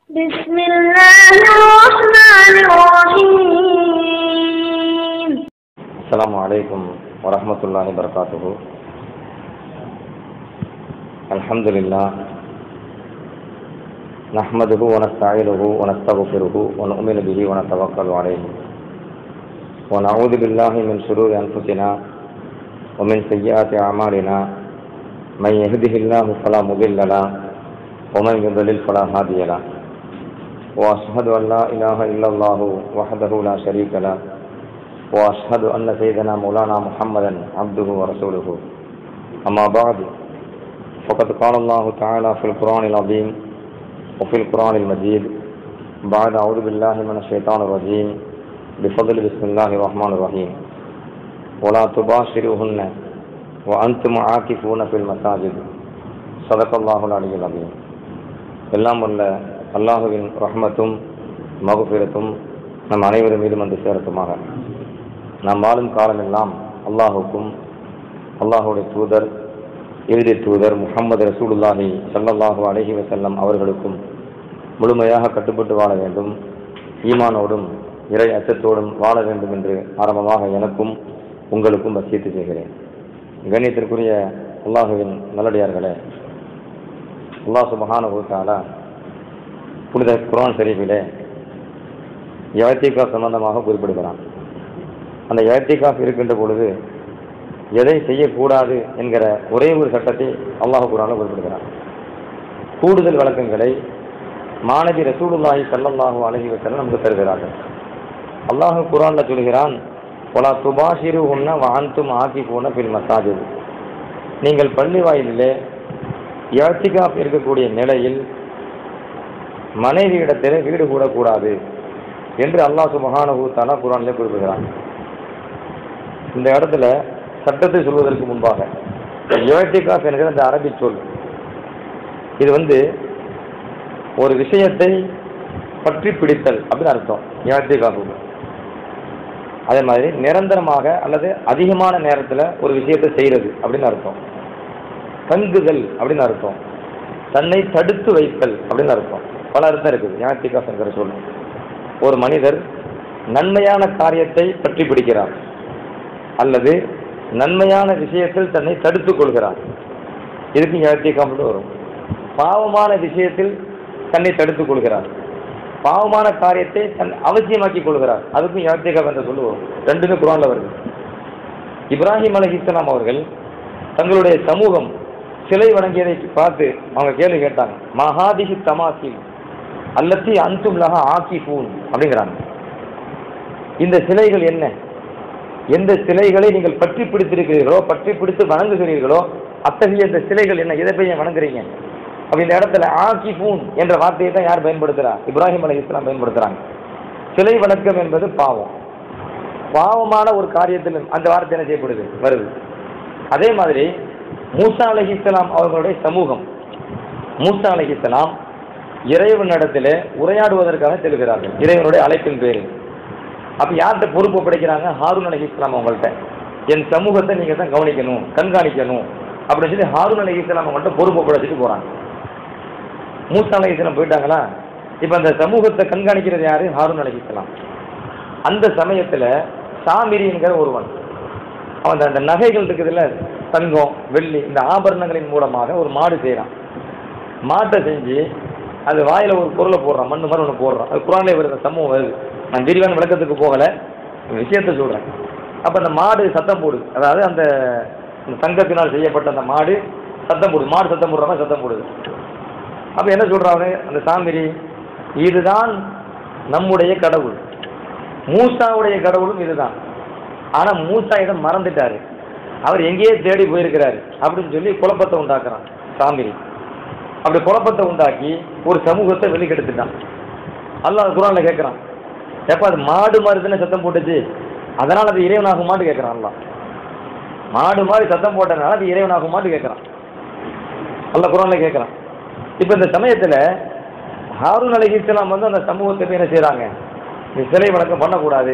بسم الله الرحمن الرحيم السلام عليكم ورحمة الله وبركاته الحمد لله نحمده ونستعينه ونستغفره ونؤمن به ونتوكل عليه ونعوذ بالله من شرور أنفسنا ومن سيئات أعمالنا من يهده الله فلا مضل له ومن يضلل فلا هادي له وأشهد أن لا إله إلا الله وحده لا شريك له وأشهد أن سيدنا مولانا محمدا عبده ورسوله أما بعد فقد قال الله تعالى في القرآن العظيم وفي القرآن المجيد بعد أعوذ بالله من الشيطان الرجيم بفضل بسم الله الرحمن الرحيم ولا تباشروهن وأنتم عاكفون في المساجد صدق الله العلي العظيم எல்லாம் வல்ல அல்லாஹுவின் ரஹ்மத்தும் மகுபிரத்தும் நம் அனைவரும் மீதும் வந்து சேரட்டுமாக நாம் வாழும் காலமெல்லாம் அல்லாஹுக்கும் அல்லாஹுடைய தூதர் இறுதி தூதர் முகமது ரசூலுல்லாஹி ஸல்லல்லாஹு அலைஹி வஸல்லம் அவர்களுக்கும் முழுமையாக கட்டுப்பட்டு வாழ வேண்டும் ஈமானோடும் இறை அச்சத்தோடும் வாழ வேண்டும் என்று ஆரம்பமாக எனக்கும் உங்களுக்கும் வசியத்து செய்கிறேன் கண்ணியத்திற்குரிய அல்லாஹுவின் நல்லடியார்களே அல்லாஹ் சுபஹானஹு தஆலா புனித குர்ஆன் ஷரீஃபிலே யாத்திகா சம்பந்தமாக குறிப்பிடுகிறான் அந்த யாத்திகாஃப் இருக்கின்ற பொழுது எதை செய்யக்கூடாது என்கிற ஒரே ஒரு சட்டத்தை அல்லாஹ் குரானில் குறிப்பிடுகிறான் கூடுதல் வழக்கங்களை மாணவி ரசூலுல்லாஹி ஸல்லல்லாஹு அலைஹி வஸல்லம் நமக்கு தருகிறார்கள் அல்லாஹ் குரான்ல சொல்கிறான் ஒலா துபாஷிரு உன்ன வாந்தும் ஆக்கி போன பில் மசாஜித் நீங்கள் பள்ளி வாயிலிலே யாத்திகாப் இருக்கக்கூடிய நிலையில் மனைவியிடத்தில் வீடு கூடக்கூடாது என்று அல்லாஹ் சுபஹானஹு தஆலா குரானிலே குறிப்பிடுகிறான் இந்த இடத்துல சட்டத்தை சொல்வதற்கு முன்பாக யோட்டிகாஃப் என்கிற அந்த அரபி சொல் இது வந்து ஒரு விஷயத்தை பற்றி பிடித்தல் அப்படின்னு அர்த்தம் யோட்டிகாஃபுக்கு அதே மாதிரி நிரந்தரமாக அல்லது அதிகமான நேரத்தில் ஒரு விஷயத்தை செய்கிறது அப்படின்னு அர்த்தம் தங்குதல் அப்படின்னு அர்த்தம் தன்னை தடுத்து வைத்தல் அப்படின்னு அர்த்தம் பல அர்த்தம் இருக்குது ஞாத்திகாஃப் என்கிற சொல் ஒரு மனிதர் நன்மையான காரியத்தை பற்றி பிடிக்கிறார் அல்லது நன்மையான விஷயத்தில் தன்னை தடுத்துக் கொள்கிறார் இதுக்கு ஞாத்திகாஃப்னு வரும் பாவமான விஷயத்தில் தன்னை தடுத்துக் கொள்கிறார் பாவமான காரியத்தை தன் அவசியமாக்கி கொள்கிறார் அதுக்கும் ஞாத்திகாஃப் என்று சொல்லுவோம் ரெண்டுமே குரான்ல வருது இப்ராஹிம் அலி இஸ்லாம் அவர்கள் தங்களுடைய சமூகம் சிலை வணங்கியதை பார்த்து அவங்க கேள்வி கேட்டாங்க மகாதிகி தமாசி அல்லத்தி அன்தும் லஹா ஆக்கி பூன் அப்படிங்கிறாங்க இந்த சிலைகள் என்ன எந்த சிலைகளை நீங்கள் பற்றி பிடித்திருக்கிறீர்களோ பற்றி பிடித்து வணங்குகிறீர்களோ அத்தகைய இந்த சிலைகள் என்ன எதை போய் வணங்குறீங்க அப்ப இந்த இடத்துல ஆக்கி பூன் என்ற வார்த்தையை தான் யார் பயன்படுத்துறா இப்ராஹிம் அலி இஸ்லாம் பயன்படுத்துறாங்க சிலை வணக்கம் என்பது பாவம் பாவமான ஒரு காரியத்தில் அந்த வார்த்தை என்ன செய்யப்படுது வருது அதே மாதிரி மூசா அலஹி இஸ்லாம் அவர்களுடைய சமூகம் மூசா அலஹி இஸ்லாம் இறைவனிடத்தில் உரையாடுவதற்காக செல்கிறார்கள் இறைவனுடைய அழைப்பின் பேரில் அப்போ யார்கிட்ட பொறுப்பு படைக்கிறாங்க ஹாரூன் அலஹி இஸ்லாம் அவங்கள்ட்ட என் சமூகத்தை நீங்கள் தான் கவனிக்கணும் கண்காணிக்கணும் அப்படின்னு சொல்லி ஹாரூன் அலஹி இஸ்லாம் அவங்கள்ட்ட பொறுப்பு படைச்சிட்டு போகிறாங்க மூசா அலஹி இஸ்லாம் போயிட்டாங்களா இப்போ அந்த சமூகத்தை கண்காணிக்கிறது யாரு ஹாரூன் அலஹி இஸ்லாம் அந்த சமயத்தில் சாமிரி என்கிற ஒருவன் அவன் அந்த நகைகள் இருக்குதுல்ல தங்கம் வெள்ளி இந்த ஆபரணங்களின் மூலமாக ஒரு மாடு செய்கிறான் மாட்டை செஞ்சு அது வாயில் ஒரு பொருளை போடுறான் மண்ணு மாதிரி ஒன்று போடுறான் அது குரானே வருது சம்பவம் வருது நான் விரிவான விளக்கத்துக்கு போகலை விஷயத்த சொல்கிறேன் அப்போ அந்த மாடு சத்தம் போடுது அதாவது அந்த அந்த தங்கத்தினால் செய்யப்பட்ட அந்த மாடு சத்தம் போடுது மாடு சத்தம் போடுற மாதிரி சத்தம் போடுது அப்போ என்ன சொல்கிறாங்க அந்த சாமிரி இதுதான் நம்முடைய கடவுள் மூசாவுடைய கடவுளும் இதுதான் ஆனால் மூசா இதை மறந்துட்டாரு அவர் எங்கேயே தேடி போயிருக்கிறாரு அப்படின்னு சொல்லி குழப்பத்தை உண்டாக்குறான் சாமிரி அப்படி குழப்பத்தை உண்டாக்கி ஒரு சமூகத்தை வெளிக்கெடுத்துட்டான் அல்லாஹ் குரான்ல கேட்குறான் எப்போ அது மாடு மாதிரி தானே சத்தம் போட்டுச்சு அதனால் அது இறைவனாகுமான்னு கேட்குறான் அல்லாஹ் மாடு மாதிரி சத்தம் போட்டதுனால அது இறைவனாகுமான்னு கேட்குறான் அல்லாஹ் குரான்ல கேட்குறான் இப்போ இந்த சமயத்தில் ஹாரூன் அலி இஸ்லாம் வந்து அந்த சமூகத்தை போய் என்ன செய்கிறாங்க நீ சிலை வணக்கம் பண்ணக்கூடாது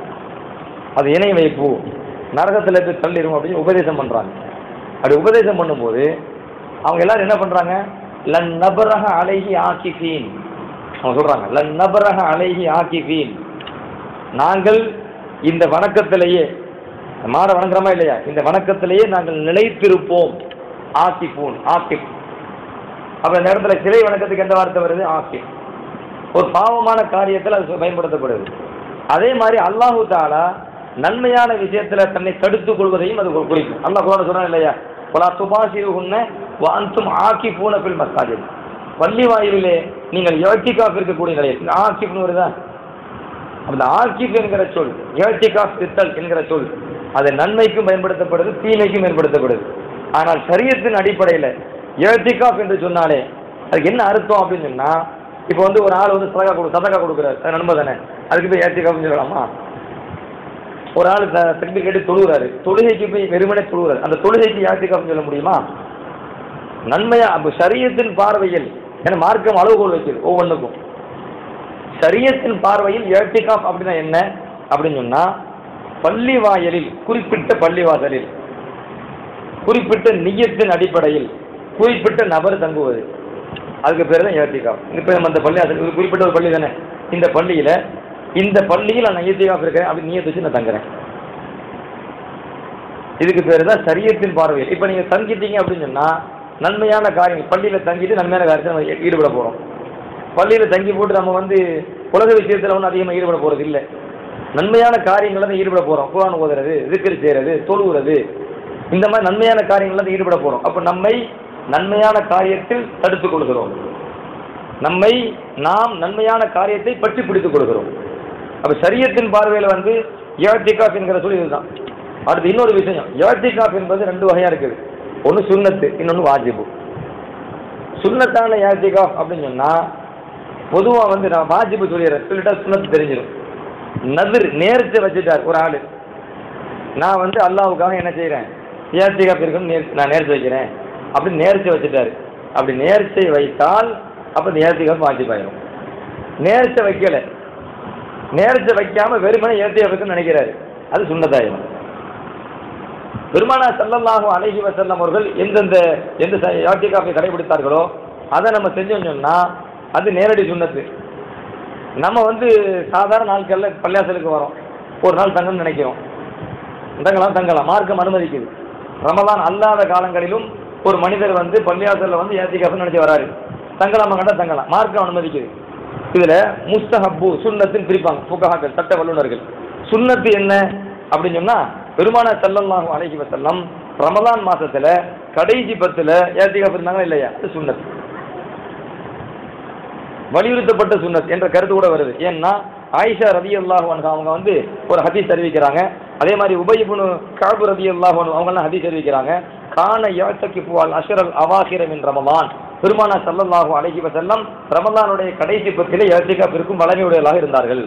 அது இணை வைப்பு நரகத்தில் போய் தள்ளிடும் அப்படின்னு உபதேசம் பண்ணுறாங்க அப்படி உபதேசம் பண்ணும்போது அவங்க எல்லாரும் என்ன பண்ணுறாங்க லன் நபரக அலைஹி ஆக்கிஃபீன் அவங்க சொல்றாங்க லன் நபரக அலைஹி ஆக்கிஃபீன் நாங்கள் இந்த வணக்கத்திலேயே மாட வணங்குறோமா இல்லையா இந்த வணக்கத்திலேயே நாங்கள் நிலைத்திருப்போம் ஆக்கிஃபூன் ஆக்கிப் அப்ப இந்த இடத்துல சிலை வணக்கத்துக்கு எந்த வார்த்தை வருது ஆக்கிப் ஒரு பாவமான காரியத்தில் அது பயன்படுத்தப்படுது அதே மாதிரி அல்லாஹு தாலா நன்மையான விஷயத்துல தன்னை தடுத்துக் கொள்வதையும் அது குறிக்கும் அல்லாஹ் குரான் சொன்னா இல்லையா பலா துபாசிருகுன்ன வாந்தும் ஆக்கி பூன பில் மஸ்தாஜில் பள்ளி வாயிலே நீங்கள் யோசிக்காஃப் இருக்கக்கூடிய நிலையில் இந்த ஆக்கிப்னு வருதா அந்த ஆக்கிப் என்கிற சொல் யோசிக்காஃப் தித்தல் என்கிற சொல் அது நன்மைக்கும் பயன்படுத்தப்படுது தீமைக்கும் பயன்படுத்தப்படுது ஆனால் சரியத்தின் அடிப்படையில் யோசிக்காஃப் என்று சொன்னாலே அதுக்கு என்ன அர்த்தம் அப்படின்னு சொன்னா இப்போ வந்து ஒரு ஆள் வந்து சதகா கொடு சதகா கொடுக்குறாரு அது நன்மை தானே அதுக்கு போய் ஏத்திக்காஃப்னு சொல்லலாமா ஒரு ஆள் த- தக்பீர் கேட்டு தொழுகிறாரு தொழுகைக்கு போய் வெறுமனே தொழுகிறாரு அந்த தொழுகைக்கு யாத்திக்காஃப்னு சொல்ல முடியுமா நன்மையா அப்போ சரியத்தின் பார்வையில் ஏன்னா மார்க்கம் அளவுகோல் வைக்குது ஒவ்வொன்றுக்கும் சரியத்தின் பார்வையில் ஏத்திகாஃப் அப்படின்னா என்ன அப்படின்னு சொன்னா பள்ளி வாயலில் குறிப்பிட்ட பள்ளி வாசலில் குறிப்பிட்ட நியத்தின் அடிப்படையில் குறிப்பிட்ட நபர் தங்குவது அதுக்கு பேர் தான் ஏத்திகாஃப் இப்போ நம்ம அந்த பள்ளி வாசல் இது குறிப்பிட்ட ஒரு பள்ளி தானே இந்த பள்ளியில இந்த பள்ளியில் நான் ஏத்திகாஃப் இருக்கிறேன் அப்படி நீயத்து வச்சு நான் தங்குறேன் இதுக்கு பேர் தான் சரியத்தின் பார்வையில் இப்போ நீங்கள் தங்கிட்டீங்க அப்படின்னு சொன்னா நன்மையான காரியங்கள் பள்ளியில் தங்கிட்டு நன்மையான காரியத்தில் நம்ம ஈ- ஈடுபட போகிறோம் பள்ளியில் தங்கி போட்டு நம்ம வந்து உலக விஷயத்தில் ஒன்றும் அதிகமாக ஈடுபட போகிறது இல்லை நன்மையான காரியங்களை தான் ஈடுபட போகிறோம் குரான் ஓதுறது திக்ர் செய்கிறது தொழுகிறது இந்த மாதிரி நன்மையான காரியங்களில் தான் ஈடுபட போகிறோம் அப்போ நம்மை நன்மையான காரியத்தில் தடுத்துக் கொள்கிறோம் நம்மை நாம் நன்மையான காரியத்தை பற்றி பிடித்துக் கொள்கிறோம் அப்ப சரியத்தின் பார்வையில் வந்து ஏத்திகாஃப் என்கிற சொல்லி இதுதான் அடுத்து இன்னொரு விஷயம் ஏத்திகாஃப் என்பது ரெண்டு வகையா இருக்குது ஒன்று சுன்னத்து இன்னொன்று வாஜிபு சுன்னத்தான ஏத்திகாஃப் அப்படின்னு சொன்னா பொதுவா வந்து நான் வாஜிபு சொல்லிடுறேன் சொல்லிட்டா சுன்னத்து தெரிஞ்சிடும் நதிர் நேர்ச்சி வச்சுட்டார் ஒரு ஆளு நான் வந்து அல்லாவுக்காக என்ன செய்கிறேன் ஏத்திகாஃப் இருக்குன்னு நேர் நான் நேர்ச்சி வைக்கிறேன் அப்படி நேர்ச்சி வச்சுட்டாரு அப்படி நேர்ச்சை வைத்தால் அப்போ இந்த ஏத்திகாஃப் வாஜிபாயிரும் நேர்ச்சை வைக்கல நேரத்தை வைக்காம வெறுமனே ஏத்தியா இருக்குன்னு நினைக்கிறாரு அது சுண்ணதாயிரும் பெருமானா ஸல்லல்லாஹு அலைஹி வஸல்லம் அவர்கள் எந்தெந்த எந்த யாத்திகாப்பை கடைபிடித்தார்களோ அதை நம்ம செஞ்சோம்னு சொன்னா அது நேரடி சுண்ணத்து நம்ம வந்து சாதாரண நாட்களில் பள்ளியாசலுக்கு வரோம் ஒரு நாள் தங்கணும்னு நினைக்கிறோம் தங்கலாம் தங்கலாம் மார்க்கம் அனுமதிக்குது ரமலான் அல்லாத காலங்களிலும் ஒரு மனிதர் வந்து பள்ளியாசலில் வந்து ஏத்திகாஃப்னு நினைச்சு வராரு தங்கலாமா கண்டா தங்கலாம் மார்க்கம் அனுமதிக்குது இதுல முஸ்தஹப்பு சுன்னத்தின் பிரிப்பாங்க புகஹாக்கள் சட்ட வல்லுநர்கள் சுன்னத்து என்ன அப்படின்னு சொன்னா பெருமான ஸல்லல்லாஹு அலைஹி வஸல்லம் ரமலான் மாசத்துல கடைசி பத்துல ஏத்திகாஃப் இருந்தாங்களா இல்லையா அது சுன்னத் வலியுறுத்தப்பட்ட சுன்னத் என்ற கருத்து கூட வருது ஏன்னா ஆயிஷா ரதி அல்லாஹு அவங்க வந்து ஒரு ஹதீஸ் அறிவிக்கிறாங்க அதே மாதிரி உபயிபுனு காபு ரதி அல்லாஹு அவங்கெல்லாம் ஹதீஸ் அறிவிக்கிறாங்க கான யாத்தக்கி புவால் அஷரல் அவாஹிரம் என் ரமலான் பெருமானா ஸல்லல்லாஹு அலைஹி வஸல்லம் ரமலானுடைய கடைசி பத்திலே ஏத்திகாஃப் இருக்கும் வளமையுடையவர்களாக இருந்தார்கள்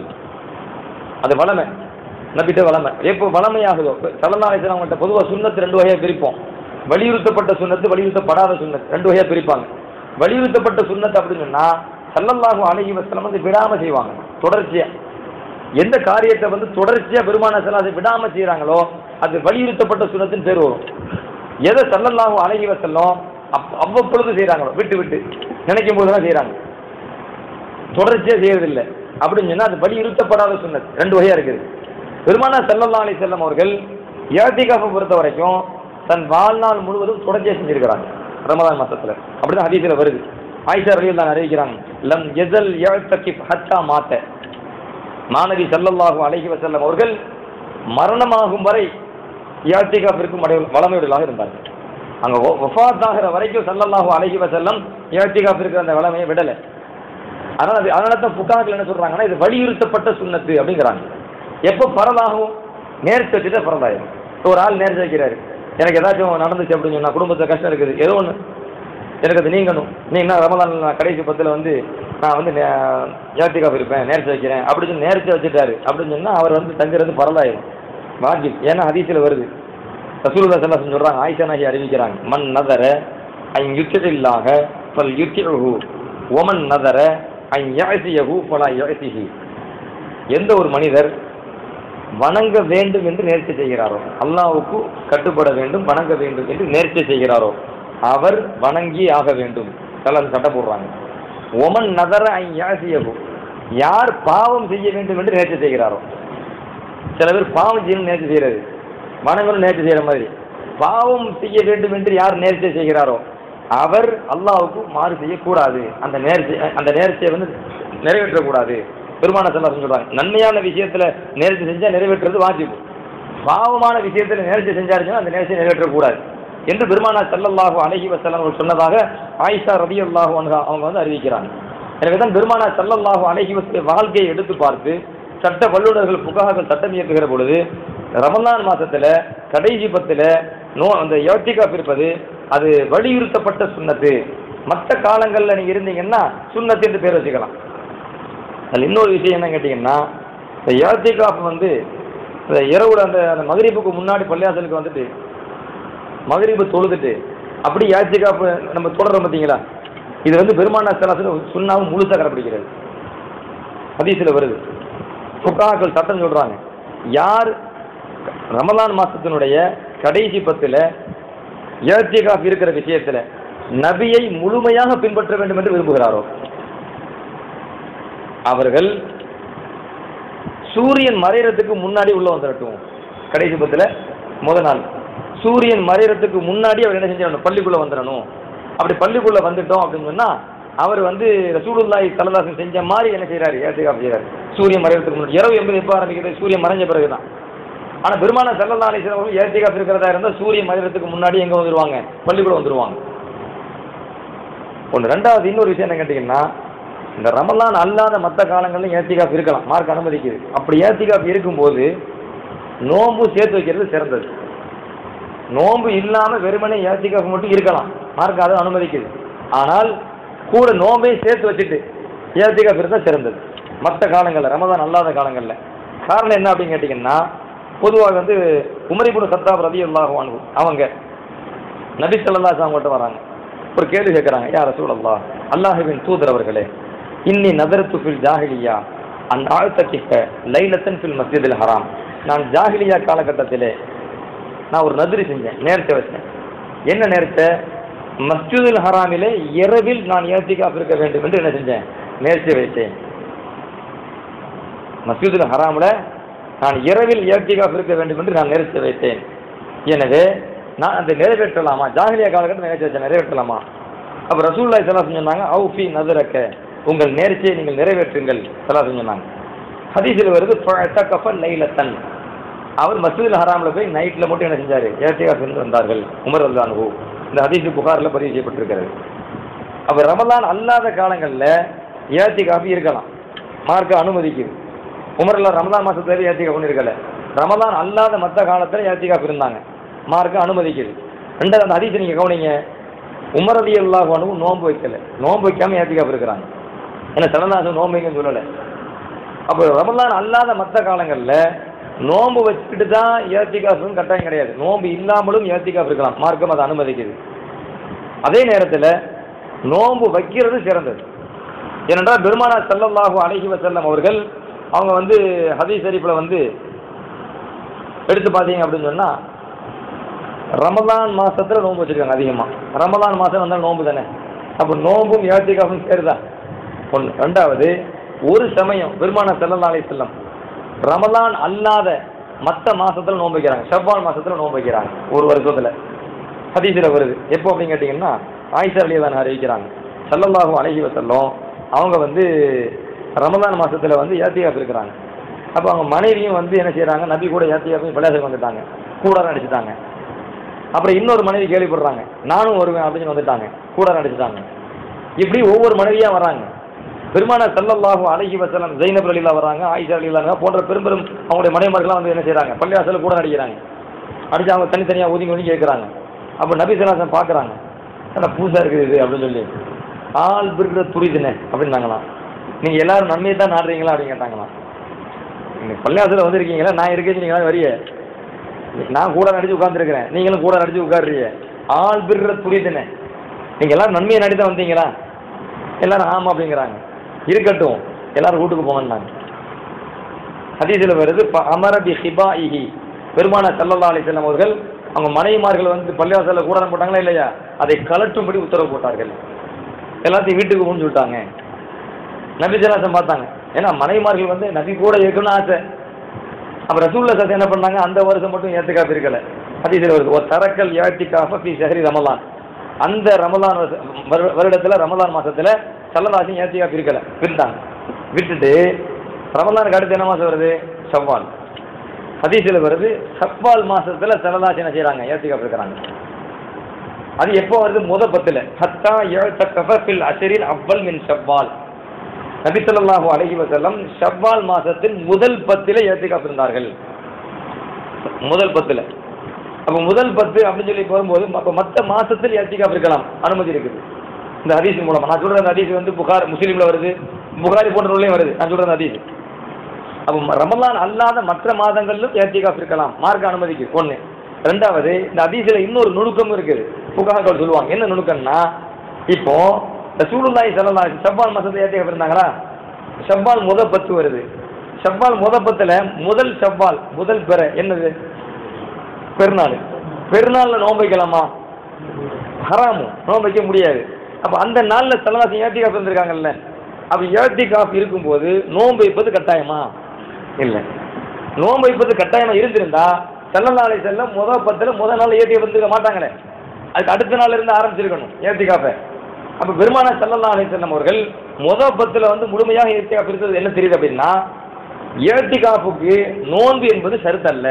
அது வளமை நபிட்ட வளமை எப்போ வளமையாகுதோ சல்லல்லா அலிஸ்லாம் அவங்கள்ட்ட பொதுவாக சுண்ணத்து ரெண்டு வகையாக பிரிப்போம் வலியுறுத்தப்பட்ட சுண்ணத்து வலியுறுத்தப்படாத சுண்ணத் ரெண்டு வகையாக பிரிப்பாங்க வலியுறுத்தப்பட்ட சுண்ணத்து அப்படின்னு சொன்னா சல்லல்லாஹு அலைஹி வஸல்லம் வந்து விடாம செய்வாங்க தொடர்ச்சியா எந்த காரியத்தை வந்து தொடர்ச்சியா பெருமான செல்லாதை விடாம செய்றாங்களோ அது வலியுறுத்தப்பட்ட சுண்ணத்தின் பேர் வரும் எதை சல்லல்லாஹு அலைஹி வஸல்லம் அப் அவ்வப்பொழுது செய்றாங்களோ விட்டு விட்டு நினைக்கும் போதெல்லாம் செய்றாங்க தொடர்ச்சியா செய்யறதில்லை அப்படின்னு சொன்னா அது வலியுறுத்தப்படாத சுன்னத் ரெண்டு வகையா இருக்குது பெருமானா ஸல்லல்லாஹு அலைஹி வஸல்லம் அவர்கள் ஏத்திகாஃபை பொறுத்த வரைக்கும் தன் வாழ்நாள் முழுவதும் தொடர்ச்சியா செஞ்சிருக்கிறாங்க ரமதான் மாசத்துல அப்படிதான் ஹதீஸ்ல வருது ஆயிஷா ரலியல்லாஹு அறிவிக்கிறாங்க லம் யஸல் யஅ்தகிப் ஹத்தா மாத்த மாணவி ஸல்லல்லாஹு அலைஹி வஸல்லம் அவர்கள் மரணமாகும் வரை ஏத்திகாஃப் இருக்கும் அடைய வளமையுடையவர்களாக இருந்தார்கள் அங்க ஒ- வஃபாத் ஆகிற வரைக்கும் ஸல்லல்லாஹு அலைஹி வஸல்லம் ஏத்திகாஃப் இருக்கிற அந்த வளமையை விடலை அதனால அது அதனால தான் புகார்கள் என்ன சொல்றாங்கன்னா இது வலியுறுத்தப்பட்ட சுண்ணத்து அப்படிங்கிறாங்க எப்போ பரதாகும் நேர்ச்சி வச்சுட்டு பரதாயிரும் இப்போ ஒரு ஆள் நேர்ச்சி வைக்கிறாரு எனக்கு ஏதாச்சும் நடந்துச்சு அப்படின்னு சொன்னா குடும்பத்தில் கஷ்டம் இருக்குது ஏதோ ஒன்று எனக்கு அது நீங்கணும் நீங்கன்னா ரமலான் நான் கடைசி பத்தில் வந்து நான் வந்து ஏத்திகாப் இருப்பேன் நேர்ச்சி வைக்கிறேன் அப்படி சொல்லி நேர்ச்சி வச்சுட்டாரு அப்படின்னு சொன்னா அவர் வந்து தங்குறது பரதாயிரும் வாஜிப் ஏன்னா ஹதீஸில் வருது ரசூலுல்லாஹி ஸல்லல்லாஹு அலைஹி சொல்றாங்க ஆயிஷா நாயகி அறிவிக்கிறாங்க மன் நதர அன் யுத்தில்லாக ஃபல் யுத்திஹு ஒமன் நதர அன் யஅசியஹு ஃபலா யஅசிஹி எந்த ஒரு மனிதர் வணங்க வேண்டும் என்று நேர்ச்சி செய்கிறாரோ அல்லாஹ்வுக்கு கட்டுப்பட வேண்டும் வணங்க வேண்டும் என்று நேர்ச்சி செய்கிறாரோ அவர் வணங்கி ஆக வேண்டும் எல்லாம் சட்டை போடுறாங்க ஒமன் நதர ஐயாசியகு யார் பாவம் செய்ய வேண்டும் என்று நேர்ச்சி செய்கிறாரோ சில பேர் பாவம் செய்யணும் நேர்ச்சி செய்கிறது வணங்கணும் நேர்ச்சி செய்கிற மாதிரி பாவம் செய்ய வேண்டும் என்று யார் நேர்ச்சி செய்கிறாரோ அவர் அல்லாஹ்வுக்கு மாறு செய்யக்கூடாது அந்த நேர்ச்சி அந்த நேர்ச்சியை வந்து நிறைவேற்றக்கூடாது பெருமான செல்லாம் சொல்றாங்க நன்மையான விஷயத்துல நேர்ச்சி செஞ்சா நிறைவேற்றுறது வாஜிபு பாவமான விஷயத்துல நேர்ச்சி செஞ்சாருன்னா அந்த நேர்ச்சியை நிறைவேற்றக்கூடாது என்று பெருமானா ஸல்லல்லாஹு அலைஹி வஸல்லம் அவர்கள் சொன்னதாக ஆயிஷா ரலியல்லாஹு அன்ஹா அவங்க வந்து அறிவிக்கிறாங்க எனவே தான் பெருமானா ஸல்லல்லாஹு அலைஹி வஸல்லம் வாழ்க்கையை எடுத்து பார்த்து சட்ட வல்லுநர்கள் புகார்கள் சட்டம் இயக்குகிற பொழுது ரமலான் மாசத்துல கடைசி பத்துல நோ அந்த யோத்திகாப் இருப்பது அது வலியுறுத்தப்பட்ட சுண்ணத்து மற்ற காலங்களில் நீங்க இருந்தீங்கன்னா சுண்ணத்து என்று பேர் வச்சுக்கலாம் அதில் இன்னொரு விஷயம் என்ன கேட்டிங்கன்னா இந்த யோத்திகாப் வந்து இந்த இரவுல அந்த அந்த மகரிப்புக்கு முன்னாடி பள்ளியாசலுக்கு வந்துட்டு மகரிப்பு தொழுதுட்டு அப்படி யாத்திகாப்பு நம்ம தொடர்றோம் பார்த்தீங்களா இது வந்து பெருமானா சலாசல் சுண்ணாவும் முழுசாக கடைப்பிடிக்கிறது ஹதீஸில் வருது புக்காக்கள் சட்டம் சொல்றாங்க யார் ரமலான் மாசத்தினுடைய கடைசி பத்துல ஏத்திகாப் இருக்கிற விஷயத்துல நபியை முழுமையாக பின்பற்ற வேண்டும் என்று விரும்புகிறாரோ அவர்கள் சூரியன் மறையறதுக்கு முன்னாடி உள்ள வந்துடட்டும் கடைசி பத்துல முத நாள் சூரியன் மறையறதுக்கு முன்னாடி அவர் என்ன செஞ்சிடணும் பள்ளிக்குள்ள வந்துடணும் அப்படி பள்ளிக்குள்ள வந்துட்டோம் அப்படின்னு சொன்னா அவர் வந்து ரசூலுல்லாஹி சல்லல்லாஹு செஞ்ச மாதிரி என்ன செய்றாரு ஏத்திகாப் செய்றாரு சூரியன் மறையறதுக்கு முன்னாடி இரவு என்பது எப்போ ஆரம்பிக்கிறது சூரியன் மறைஞ்ச பிறகுதான் ஆனா பெருமான சல்லல்லா அலிஸ்லாம் அவர்கள் ஏத்திகாப் இருக்கிறதா இருந்தால் சூரியன் மறையறதுக்கு முன்னாடி எங்க வந்துருவாங்க பள்ளிக்குள்ள வந்துருவாங்க ஒன்று ரெண்டாவது இன்னொரு விஷயம் என்ன கேட்டிங்கன்னா இந்த ரமலான் அல்லாத மற்ற காலங்களிலும் ஏத்திகாப் இருக்கலாம் மார்க் அனுமதிக்குது அப்படி ஏத்திகாப் இருக்கும்போது நோன்பு சேர்த்து வைக்கிறது சிறந்தது நோன்பு இல்லாம வெறுமனே ஏத்திகாப் மட்டும் இருக்கலாம் மார்க் அதை அனுமதிக்குது ஆனால் கூட நோம்பை சேர்த்து வச்சுட்டு ஏத்திகாப் இருந்தால் சிறந்தது மற்ற காலங்களில் ரமதான் அல்லாத காலங்களில் காரணம் என்ன அப்படின்னு கேட்டிங்கன்னா பொதுவாக வந்து உமரிபுன் சத்தாப் ரதி அல்லாஹ் அவங்க நபி ஸல்லல்லாஹு அலைஹி அவங்கள்ட்ட வராங்க ஒரு கேள்வி கேட்குறாங்க யார் ரசூல் அல்லா அல்லாஹுவின் தூதர் அவர்களே இன்னி நதரத்து ஃபில் ஜாஹிலியா அந்த ஆழ்த்தக்கிக்க லைலத்தன் ஃபில் மஸ்ஜிதில் ஹராம் நான் ஜாஹிலியா காலகட்டத்திலே நான் ஒரு நதிரி செஞ்சேன் நேர்ச்சை வச்சேன் என்ன நேர்ச்சை மஸ்ஜிதுல் ஹராமிலே இரவில் நான் ஏத்திகாப் இருக்க வேண்டும் என்று என்ன செஞ்சேன் நேர்ச்சை வைத்தேன் மஸ்ஜிதுல் ஹராமில் நான் இரவில் ஏத்திகாப் இருக்க வேண்டும் என்று நான் நேர்ச்சை வைத்தேன் எனவே நான் அதை நிறைவேற்றலாமா ஜாகிலியா காலகட்டத்தில் நேர்ச்சி வச்சேன் நிறைவேற்றலாமா அப்போ ரசூல்லாய் சலா சொன்னாங்க அவுஃபி நதுரக்க உங்கள் நேர்ச்சியை நீங்கள் நிறைவேற்றுங்கள் சலா சொன்னாங்க ஹதீஸில் வருது கஃப லைலத்தன் அவர் மசூதில் ஹராமில் போய் நைட்டில் மட்டும் என்ன செஞ்சார் ஏத்திகா சென்று வந்தார்கள் உமர் அல்லானு இந்த ஹதீஸ் புகாரில் பதிவு செய்யப்பட்டிருக்கிறது அப்போ ரமலான் அல்லாத காலங்களில் ஏத்திகாஃபி இருக்கலாம் மார்க்க அனுமதிக்குது உமர்லாம் ரமலான் மாதத்துல ஏத்திகா இருக்கல ரமலான் அல்லாத மற்ற காலத்தில் ஏத்திகாஃப் இருந்தாங்க மார்க்க அனுமதிக்குது ரெண்டாவது அந்த ஹதீஸை நீங்கள் கவனிங்க உமர் அலி அல்லாஹ் நோன்பு வைக்கல நோன்பு வைக்காம ஏத்திகாஃப் இருக்கிறாங்க ஏன்னா சலநாசம் நோன்பு வைங்கன்னு சொல்லலை அப்போ ரமலான் அல்லாத மற்ற காலங்களில் நோன்பு வச்சுக்கிட்டு தான் ஏத்திகாஃப்னு கட்டாயம் கிடையாது நோன்பு இல்லாமலும் ஏத்திகாஃப் இருக்கலாம் மார்க்கம் அதை அனுமதிக்குது அதே நேரத்தில் நோன்பு வைக்கிறது சிறந்தது ஏனென்றால் பெருமானா ஸல்லல்லாஹு அலைஹி வஸல்லம் அவர்கள் அவங்க வந்து ஹதீஸ் ஷரீஃபில் வந்து எடுத்து பார்த்தீங்க அப்படின்னு சொன்னால் ரமலான் மாசத்துல நோன்பு வச்சிருக்காங்க அதிகமாக ரமலான் மாதம் வந்தால் நோன்பு தானே அப்போ நோன்பும் ஏத்திகாஃபும் சேருதா ஒன்று ரெண்டாவது ஒரு சமயம் பெருமான செல்லல்லா அலை செல்லம் ரமலான் அல்லாத மற்ற மாசத்துல நோன்பு வைக்கிறாங்க ஷவ்வால் மாசத்துல நோன்பு வைக்கிறாங்க ஒரு வருஷத்துல ஹதீஸில் வருது எப்போ அப்படின்னு கேட்டிங்கன்னா ஆயிஷா அலிதான் அறிவிக்கிறாங்க சல்லல்லாஹு அலைஹி வஸல்லம் அவங்க வந்து ரமலான் மாசத்துல வந்து ஏத்தியாப் இருக்கிறாங்க அப்போ அவங்க மனைவியும் வந்து என்ன செய்றாங்க நபி கூட ஏத்தியாப்பையும் பள்ளியாசலுக்கு வந்துட்டாங்க கூடாரம் அடிச்சுட்டாங்க அப்புறம் இன்னொரு மனைவி கேள்விப்படுறாங்க நானும் வருவேன் அப்படின்னு வந்துட்டாங்க கூடாரம் அடிச்சுட்டாங்க இப்படி ஒவ்வொரு மனைவியா வராங்க பெருமான சல்லல்லாஹு அலைஹி வஸல்லம் ஜைனப் அலிலா வராங்க ஆயிஷா அலிலாங்க போன்ற பெரும் பெரும் அவங்களுடைய மனைவிமார்கள்லாம் வந்து என்ன செய்றாங்க பள்ளியாசல கூட நடிக்கிறாங்க அடிச்சு அவங்க தனித்தனியாக ஒதுங்கி ஒதுங்கி கேட்குறாங்க அப்போ நபி சலாசன் பார்க்குறாங்க என்ன புதுசாக இருக்குது இது அப்படின்னு சொல்லி ஆள் பிற புரியுதுண்ணே அப்படின்னாங்களாம் நீங்கள் எல்லாரும் நன்மையை தான் நாடுறீங்களா அப்படின்னு கேட்டாங்களாம் நீங்கள் பள்ளியாசல வந்திருக்கீங்களா நான் இருக்கேன் நீங்களாம் வரிய நான் கூட நடிச்சு உட்காந்துருக்கிறேன் நீங்களும் கூட நடிச்சு உட்காருறீங்க ஆள் பிற புரியுதுண்ணே நீங்கள் எல்லாரும் நன்மையை நடி தான் வந்தீங்களா எல்லாரும் ஆமாம் அப்படிங்கிறாங்க இருக்கட்டும் எல்லாரும் வீட்டுக்கு போங்கன்னாங்க ஹதீஸில் வருது ப அமரபி ஹிபாஇஹி பெருமான சல்லல்லா அலிசல்லம் அவர்கள் அவங்க மனைவிமார்கள் வந்து பள்ளிவாசலில் கூடாரம் போட்டாங்களா இல்லையா அதை கலட்டும்படி உத்தரவு போட்டார்கள் எல்லாத்தையும் வீட்டுக்கு முடிஞ்சு விட்டாங்க நபி ஜலாசம் பார்த்தாங்க ஏன்னா மனைவிமார்கள் வந்து நபி கூட இருக்கணும்னு ஆசை அப்ப ரசூல்லா சத்து என்ன பண்ணாங்க அந்த வருஷம் மட்டும் ஏத்துக்காப்பு இருக்கல ஹதீஸ்ல வருது ஒரு தரக்கல் ஏத்திக்காஃப ஃபி ஷஹரி ரமலான் அந்த ரமலான் வருஷ- வருட- வருடத்துல ரமலான் மாசத்துல சல்லல்லாஹு ஏத்திக்காப்பு இருக்கல விட்டாங்க விட்டுட்டு ரமலானுக்கு அடுத்து என்ன மாசம் வருது ஷவ்வால் ஹதீஸ்ல வருது ஷவ்வால் மாசத்துல சல்லல்லாஹு என்ன செய்றாங்க ஏத்திக்காப்பு இருக்கிறாங்க அது எப்போ வருது முத பத்துல ஹத்தா ஏழ்தக்கஃப ஃபில் அஷரில் அவ்வல் மின் ஷவ்வால் நபி ஸல்லல்லாஹு அலைஹி வஸல்லம் ஷவ்வால் மாசத்தின் முதல் பத்தில ஏத்திகாப் இருந்தார்கள் முதல் பத்துல அப்ப முதல் பத்து அப்படின்னு சொல்லி வரும்போது அப்ப மத்த மாசத்தில் ஏத்திகாப் இருக்கலாம் அனுமதி இருக்குது இந்த ஹதீஸ் மூலமா நான் சொல்ற அந்த ஹதீஸ் வந்து புகார் முஸ்லீம்ல வருது புகாரி போன்ற நூல்லையும் வருது நான் சொல்ற அந்த ஹதீஸ் அப்ப ம- ரமலான் அல்லாத மற்ற மாதங்களிலும் ஏத்திகாப் இருக்கலாம் மார்க்க அனுமதிக்கு ஒண்ணு ரெண்டாவது இந்த ஹதீஸ்ல இன்னொரு நுணுக்கம் இருக்குது புகார்கள் சொல்லுவாங்க என்ன நுணுக்கம்னா இப்போ ரசூலுல்லாஹி ஸல்லல்லாஹு அலைஹி ஷவ்வால் மாசத்துல ஏத்திகாப் இருந்தாங்களா ஷவ்வால் முத பத்து வருது ஷவ்வால் முத பத்துல முதல் ஷவ்வால் முதல் பெற என்னது பெருநாள் பெருநாள்ல நோன்பு வைக்கலாமா ஹராமு நோன்பு வைக்க முடியாது அப்ப அந்த நாள்ல சல்லல்லாஹு ஏத்திகாப் இருந்திருக்காங்கல்ல அப்ப ஏத்திகாப் இருக்கும்போது நோன்பு வைப்பது கட்டாயமா இல்ல நோன்பு வைப்பது கட்டாயமா இருந்திருந்தா சல்லல்லாஹு அலைஹி வஸல்லம் முத பத்துல முத நாள் ஏத்திகாப் இருந்திருக்க மாட்டாங்களே அதுக்கு அடுத்த நாள்ல இருந்து ஆரம்பிச்சிருக்கணும் ஏத்திகாப்பை அப்ப பெருமான சல்லல்லாஹு அலைஹி வஸல்லம் அவர்கள் முத பத்துல வந்து முழுமையாக ஏத்திகாப் இருக்கிறது என்ன தெரியுது அப்படின்னா ஏத்திகாப்புக்கு நோன்பு என்பது ஷரத்தல்ல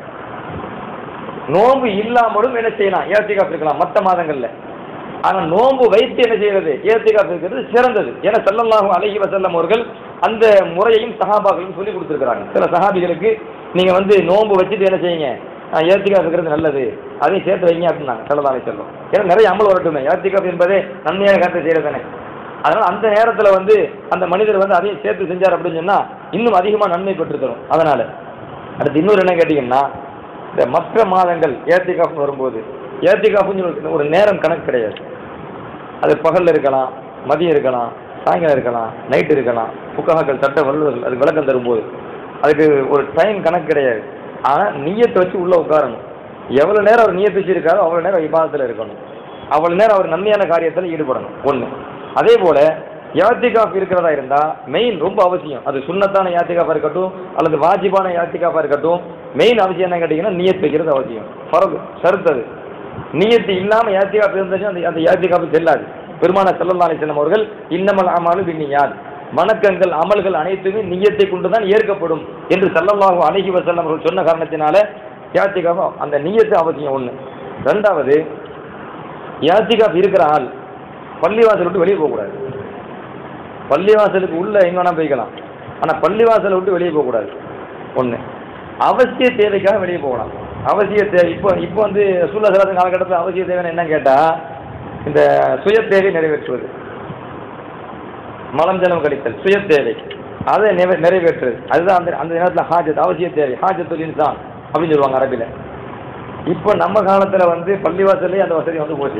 நோன்பு இல்லாமலும் என்ன செய்யலாம் ஏத்திகாப் இருக்கலாம் மற்ற மாதங்கள்ல ஆனா நோன்பு வைத்து என்ன செய்யறது ஏத்திகாப் இருக்கிறது சிறந்தது ஏன்னா ஸல்லல்லாஹு அலைஹி வஸல்லம் அவர்கள் அந்த முறையையும் சஹாபாக்களும் சொல்லி கொடுத்துருக்காங்க சில சஹாபிகளுக்கு நீங்க வந்து நோன்பு வச்சுட்டு என்ன செய்யுங்க அஹ், ஏத்திகாப் இருக்கிறது நல்லது அதையும் சேர்த்து வைங்க அப்படின்னாங்க ஸல்லல்லாஹு அலைஹி வஸல்லம் ஏன்னா நிறைய அமல் வரட்டுமே ஏத்திகாப் என்பதே நன்மையான கருத்தை செய்யறது தானே அதனால அந்த நேரத்துல வந்து அந்த மனிதர் வந்து அதையும் சேர்த்து செஞ்சார் அப்படின்னு சொன்னா இன்னும் அதிகமா நன்மை பெற்று தரும் அதனால அடுத்து இன்னொரு என்ன கேட்டீங்கன்னா இந்த மற்ற மாதங்கள் ஏத்திகாஃப் வரும்போது ஏத்திகாஃப்னு சொல்லி ஒரு நேரம் கணக்கு கிடையாது அது பகல்ல இருக்கலாம் மதியம் இருக்கலாம் சாயங்காலம் இருக்கலாம் நைட் இருக்கலாம் புக்ககாக்கள் சட்ட வல்லுவர்கள் அது விளக்கம் தரும்போது அதுக்கு ஒரு டைம் கணக்கு கிடையாது ஆனால் நீயத்தை வச்சு உள்ள உட்காரணும் எவ்வளோ நேரம் அவர் நீயத்து வச்சிருக்காரோ அவ்வளோ நேரம் விவாதத்தில் இருக்கணும் அவ்வளோ நேரம் அவர் நன்மையான காரியத்தில் ஈடுபடணும் ஒன்று அதே போல யாத்திகாஃப் இருக்கிறதா இருந்தா மெயின் ரொம்ப அவசியம் அது சுண்ணத்தான யாத்திகாஃபா இருக்கட்டும் அல்லது வாஜிபான யாத்திகாஃபா இருக்கட்டும் மெயின் அவசியம் என்ன கேட்டீங்கன்னா நியத் வைக்கிறது அவசியம் ஃபரது சருத்தது நியத்து இல்லாம யாத்திகாஃப் இருந்துச்சுன்னா அந்த அந்த யாத்திகாஃப் செல்லாது பெருமான ஸல்லல்லாஹு அலைஹி வஸல்லம் அவர்கள் இன்னமல் அமாலு பின்னியாத் வணக்கங்கள் அமல்கள் அனைத்துமே நியத்தை கொண்டு தான் ஏற்கப்படும் என்று ஸல்லல்லாஹு அலைஹி வஸல்லம் அவர்கள் சொன்ன காரணத்தினால யாத்திகாஃப் அந்த நியத்து அவசியம் ஒன்று ரெண்டாவது யாத்திகாஃப் இருக்கிற ஆள் பள்ளிவாசல் விட்டு வெளியே போகக்கூடாது பள்ளிவாசலுக்கு உள்ள எங்க வேணா போய்க்கலாம் ஆனா பள்ளிவாசலை விட்டு வெளியே போகக்கூடாது ஒண்ணு அவசிய தேவைக்காக வெளியே போகலாம் அவசிய தேவை இப்போ இப்போ வந்து சூழல் சலாசன் காலகட்டத்தில் அவசிய தேவைன்னு என்ன கேட்டா இந்த சுய தேவை நிறைவேற்றுவது மலம் ஜலம் கழித்தல் சுய தேவை அதை நிறை- நிறைவேற்றுறது அதுதான் அந்த அந்த நேரத்தில் ஹாஜத் அவசிய தேவை ஹாஜத்துல் இன்சான் அப்படின்னு சொல்லுவாங்க அரபில இப்போ நம்ம காலத்துல வந்து பள்ளிவாசல்லே அந்த வசதி வந்து போச்சு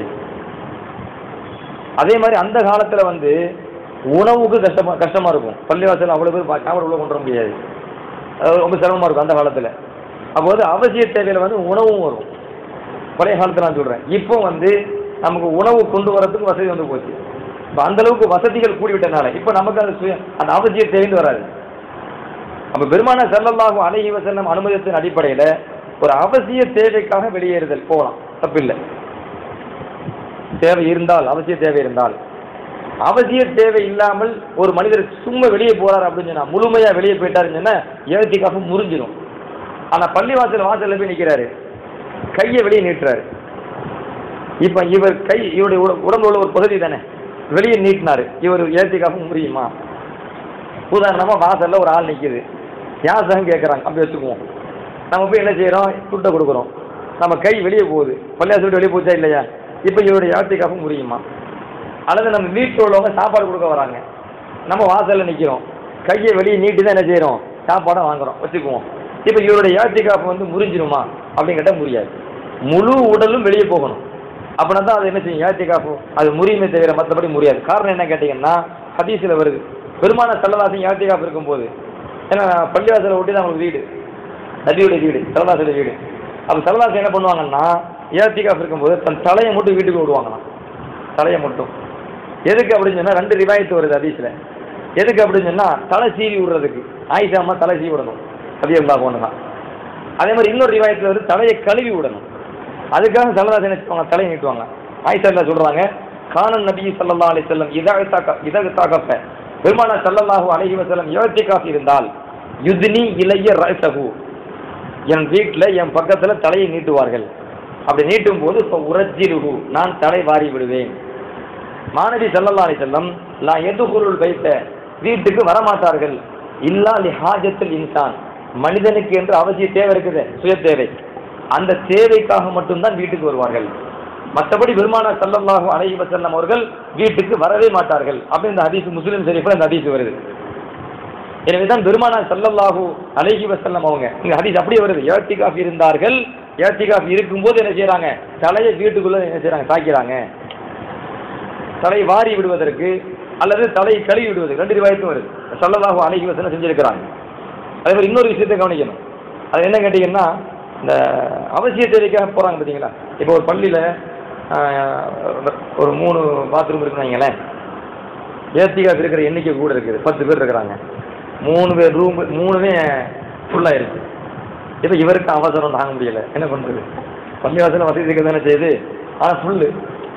அதே மாதிரி அந்த காலத்துல வந்து உணவுக்கு கஷ்டமா கஷ்டமா இருக்கும் பள்ளிவாசல் அவ்வளவு பேர் பா- சாப்பாடு உள்ள கொண்டு வர முடியாது அது ரொம்ப சிரமமா இருக்கும் அந்த காலத்துல அப்போ வந்து அவசிய தேவையில வந்து உணவும் வரும் பழைய காலத்துல நான் சொல்றேன் இப்போ வந்து நமக்கு உணவு கொண்டு வரதுக்கு வசதி வந்து போச்சு இப்போ அந்த அளவுக்கு வசதிகள் கூடிவிட்டனால இப்போ நமக்கு அந்த சுய அந்த அவசிய தேவைன்னு வராது அப்ப பெருமான ஸல்லல்லாஹு அலைஹி வஸல்லம் அனுமதித்தின் அடிப்படையில ஒரு அவசிய தேவைக்காக வெளியேறுதல் போகலாம் தப்பில்லை தேவை இருந்தால் அவசிய தேவை இருந்தால் அவசிய தேவை இல்லாமல் ஒரு மனிதர் சும்மா வெளியே போறார் அப்படின்னு சொன்னா முழுமையா வெளியே போயிட்டாருன்னு சொன்னா ஏத்திக்காக முறிஞ்சிடும் ஆனா பள்ளிவாசல் வாசல்ல போய் நிக்கிறாரு கையை வெளியே நீட்டுறாரு இப்ப இவர் கை இவருடைய உட- உடம்புல உள்ள ஒரு பகுதி தானே வெளியே நீட்டினாரு இவர் ஏத்திக்காக முறியுமா உதாரணமா வாசல்ல ஒரு ஆள் நிக்குது யாசகம் கேட்கறாங்க அப்படி வச்சுக்குவோம் நம்ம போய் என்ன செய்யறோம் துட்டை கொடுக்குறோம் நம்ம கை வெளியே போகுது பள்ளியாசல் விட்டு வெளியே போச்சா இல்லையா இப்போ இவருடைய யாத்திக்காக முடியுமா அல்லது நம்ம வீட்டில் உள்ளவங்க சாப்பாடு கொடுக்க வராங்க நம்ம வாசல்ல நிக்கிறோம் கையை வெளியே நீட்டி தான் என்ன செய்யறோம் சாப்பாடை வாங்குறோம் வச்சுக்குவோம் இப்போ இவருடைய யாத்திகாப்பு வந்து முறிஞ்சிருமா அப்படின்னு கேட்டால் முடியாது முழு உடலும் வெளியே போகணும் அப்படின்னா தான் அது என்ன செய்யும் யாத்திகாப்பு அது முறியுமே தவிர மற்றபடி முடியாது காரணம் என்ன கேட்டிங்கன்னா ஹதீஸில் வருது பெருமான சல்லதாசன் யாத்திகாப்பு இருக்கும்போது ஏன்னா பள்ளிவாசலை ஒட்டி தான் அவங்களுக்கு வீடு நபியுடைய வீடு சல்லதாசுடைய வீடு அப்போ சல்லதாசன் என்ன பண்ணுவாங்கன்னா ஏத்திகாப் இருக்கும்போது தன் தலையை மட்டும் வீட்டுக்கு விடுவாங்களாம் தலையை மட்டும் எதுக்கு அப்படின்னு சொன்னா ரெண்டு ரிவாயத்து வருது ஹதீஸ்ல எதுக்கு அப்படின்னு சொன்னா தலை சீவி விடுறதுக்கு ஆயிஷா அம்மா தலை சீவி விடணும் அது இருந்தா ஒன்று தான் அதே மாதிரி இன்னொரு ரிவாயத்தில் வந்து தலையை கழுவி விடணும் அதுக்காக சல்லதாசன் நினைச்சுவாங்க தலையை நீட்டுவாங்க ஆயிஷா இல்ல சொல்றாங்க கானன் நபி ஸல்லல்லாஹு அலைஹி வஸல்லம் இதகத்தாக்க இதகத்தாக்கப்ப பெருமானா ஸல்லல்லாஹு அலைஹி வஸல்லம் யோத்திகாஃப் இருந்தால் யுத்னி இலைய ரஸஹு என் வீட்டில் என் பக்கத்தில் தலையை நீட்டுவார்கள் அப்படி நீட்டும் போது இப்போ உரஜிருகு நான் தலை வாரி விடுவேன் மாணவி ஸல்லல்லாஹு அலைஹி வஸல்லம் லா எதுகுருள் வைத்த வீட்டுக்கு வரமாட்டார்கள் இல்லா லி ஹாஜத்தில் இன்சான் மனிதனுக்கு என்று அவசிய தேவை இருக்குது சுய தேவை அந்த தேவைக்காக மட்டும்தான் வீட்டுக்கு வருவார்கள் மற்றபடி பெருமானா ஸல்லல்லாஹு அலைஹி வஸல்லம் அவர்கள் வீட்டுக்கு வரவே மாட்டார்கள் அப்படி இந்த ஹதீஸ் முஸ்லிம் ஷரீஃபில் இந்த ஹதீஸ் வருது எனவே தான் பெருமானா ஸல்லல்லாஹு அலைஹி வஸல்லம் அவங்க இங்க ஹதீஸ் அப்படியே வருது ஏத்திகாஃப் இருந்தார்கள் ஏத்திகாஃப் இருக்கும்போது என்ன செய்றாங்க தலையை வீட்டுக்குள்ள என்ன செய்றாங்க சாய்க்கிறாங்க தலை வாரி விடுவதற்கு அல்லது தலை கழுவி விடுவதற்கு ரெண்டு ரிவாயத்தும் வருது ஸல்லல்லாஹு அலைஹி வஸல்லம் செஞ்சிருக்கிறாங்க அதே மாதிரி இன்னொரு விஷயத்தை கவனிக்கணும் அது என்ன கேட்டீங்கன்னா இந்த அவசிய தேவைக்காக போறாங்க பார்த்தீங்களா இப்போ ஒரு பள்ளியில் ஒரு மூணு பாத்ரூம் இருக்குன்னு வைங்களேன் ஏத்திகாஃப் இருக்கிற எண்ணிக்கை கூட இருக்குது பத்து பேர் இருக்கிறாங்க மூணு பேர் ரூம் மூணுமே ஃபுல்லாக இருக்கு இப்போ இவருக்கு அவசரம் தாங்க முடியல என்ன பண்ணுறது பள்ளிவாசல வசதி இருக்க தானே செய்யுது ஆனால் ஃபுல்லு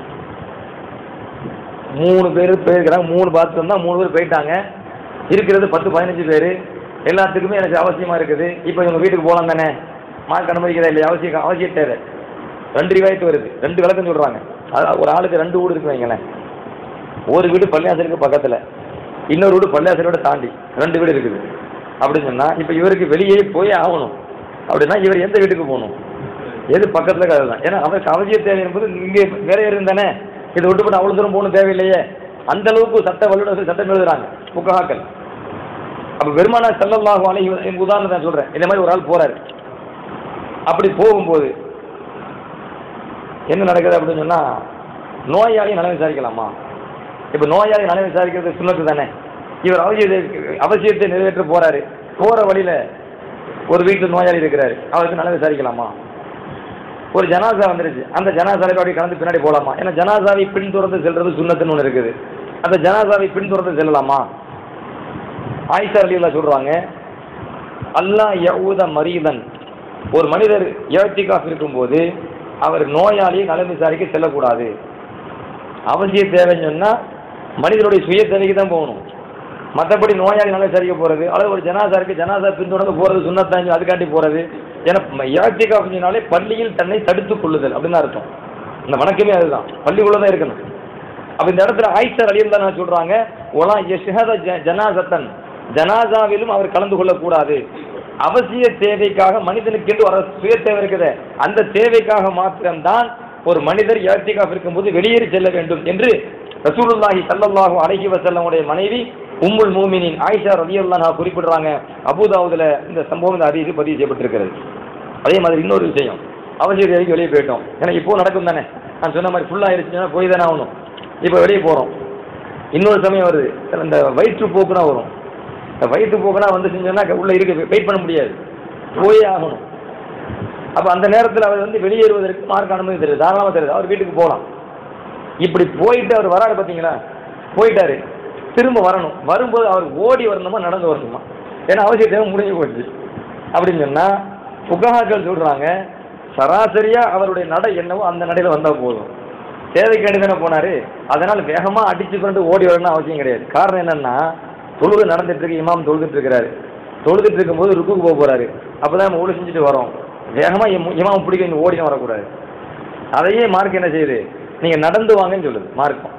மூணு பேர் போயிருக்கிறாங்க மூணு பாத்ரூம் தான் மூணு பேர் போயிட்டாங்க இருக்கிறது பத்து பதினஞ்சு பேர் எல்லாத்துக்குமே எனக்கு அவசியமாக இருக்குது இப்போ இவங்க வீட்டுக்கு போகலாம் தானே மார்க் அனுமதிக்கிறதா இல்லையா அவசியம் அவசிய தேவை ரெண்டு ரிவாயத்து வருது ரெண்டு விளக்கம் சொல்கிறாங்க அதாவது ஒரு ஆளுக்கு ரெண்டு வீடு இருக்கு வைங்களேன் ஒரு வீடு பள்ளியாசலுக்கு பக்கத்தில் இன்னொரு வீடு பள்ளியாசலோட தாண்டி ரெண்டு வீடு இருக்குது அப்படின்னு சொன்னால் இப்போ இவருக்கு வெளியே போய் ஆகணும் அப்படின்னா இவர் எந்த வீட்டுக்கு போகணும் எது பக்கத்தில் இருக்கிறது தான் ஏன்னா அவருக்கு அவசிய தேவை என்பது இங்கே வேற இருந்தானே இதை விட்டுப்பட்டு அவ்வளோ தூரம் போகணும் தேவையில்லையே அந்த அளவுக்கு சட்ட வல்லுநர்கள் சட்டம் எழுதுறாங்க புக்கஹாக்கள் அப்போ பெருமானா ஸல்லல்லாஹு அலைஹி வஸல்லம் எங்க உதாரணத்தை நான் சொல்கிறேன் இந்த மாதிரி ஒரு ஆள் போறாரு அப்படி போகும்போது என்ன நடக்குது அப்படின்னு சொன்னால் நோயாளி நலம் விசாரிக்கலாமா இப்போ நோயாளி நலம் விசாரிக்கிறது சுண்ணத்து தானே இவர் அவசியத்தை அவசியத்தை நிறைவேற்ற போறாரு போகிற வழியில் ஒரு வீட்டில் நோயாளி இருக்கிறாரு அவருக்கு நலம் விசாரிக்கலாமா ஒரு ஜனாசா வந்துருச்சு அந்த ஜனாசாவை அப்படியே கலந்து பின்னாடி போகலாமா ஏன்னா ஜனாசாவை பின்தொடர்ந்து செல்றது சுண்ணத்துன்னு ஒன்று இருக்குது அந்த ஜனாசாவை பின்தொடர்ந்து செல்லலாமா ஆயிஷா அலியில் சொல்றாங்க அல்லாஹ் யவுத மரீதன் ஒரு மனிதர் ஏத்திகாஃப் இருக்கும்போது அவர் நோயாளியை நலம் விசாரிக்க செல்லக்கூடாது அவசிய தேவைன்னு சொன்னால் மனிதனுடைய சுய தேவைக்கு தான் போகணும் மற்றபடி நோயாளி நலம் விசாரிக்க போகிறது அல்லது ஒரு ஜனாசா இருக்கு ஜனாசா பின்தொடர்ந்து போகிறது சுண்ணத்தான் அதுக்காண்டி போகிறது ஏன்னா ஏத்திகாஃப் சொன்னாலே பள்ளியில் தன்னை தடுத்துக் கொள்ளுதல் அப்படின்னு அர்த்தம் இந்த வணக்கமே அதுதான் பள்ளிக்குள்ள தான் இருக்கணும் அப்ப இந்த இடத்துல ஆயிஷர் அலியம் தான் நான் சொல்றாங்க ஒலா யஷ்ஹத ஜ- ஜனாசத்தன் ஜனாசாவிலும் அவர் கலந்து கொள்ளக்கூடாது அவசிய தேவைக்காக மனிதனுக்கென்று வர சுய தேவை இருக்குது அந்த தேவைக்காக மாத்திரம்தான் ஒரு மனிதர் யாத்திகாஃப் இருக்கும்போது வெளியேறி செல்ல வேண்டும் என்று ரசூலுல்லாஹி ஸல்லல்லாஹு அலைஹி வஸல்லமுடைய மனைவி உம்முல் மூமினின் ஆயிஷா ரலியல்லாஹு குறிப்பிடுறாங்க அபூதாவுதுல இந்த சம்பவம் இந்த ஹதீஸ் பதிவு செய்யப்பட்டிருக்கிறது அதே மாதிரி இன்னொரு விஷயம் அவசிய தேவைக்கு வெளியே போயிட்டோம் ஏன்னா இப்போ நடக்கும் தானே நான் சொன்ன மாதிரி ஃபுல்லாக ஆயிடுச்சுன்னா போய் தானே ஆகணும் இப்போ வெளியே போகிறோம் இன்னொரு சமயம் வருது இந்த வயிற்றுப்போக்குனா வரும் இந்த வயிற்றுப்போக்குனா வந்து செஞ்சோன்னா உள்ள இருக்க வெயிட் பண்ண முடியாது போயே ஆகணும் அப்போ அந்த நேரத்தில் அவர் வந்து வெளியேறுவதற்கு மார்க் அனுமதி தெரியுது தாராளமாக தெரியுது அவர் வீட்டுக்கு போகலாம் இப்படி போயிட்டு அவர் வராரு பார்த்தீங்களா போயிட்டாரு திரும்ப வரணும் வரும்போது அவர் ஓடி வரணுமா நடந்து வரணுமா ஏன்னா அவசிய தேவை முடிஞ்சு போச்சு அப்படின்னு சொன்னால் புகாக்கள் சொல்கிறாங்க சராசரியாக அவருடைய நடை என்னவோ அந்த நடையில் வந்தால் போதும் தேவைக்காண்டி தானே போனார் அதனால் வேகமாக அடிச்சு கொண்டு ஓடி வரணும்னு அவசியம் கிடையாது காரணம் என்னன்னா தொழுகை நடந்துட்டு இருக்கு இமாம் தொழுதுட்டு இருக்கிறாரு தொழுதுட்டு இருக்கும்போது ருக்குக்கு போக போறாரு அப்பதான் நம்ம ஊழல் செஞ்சுட்டு வரோம் வேகமாக இமாம் பிடிக்க இங்கே ஓடியும் வரக்கூடாது அதையே மார்க் என்ன செய்யுது நீங்கள் நடந்து வாங்கன்னு சொல்லுது மார்க்கம்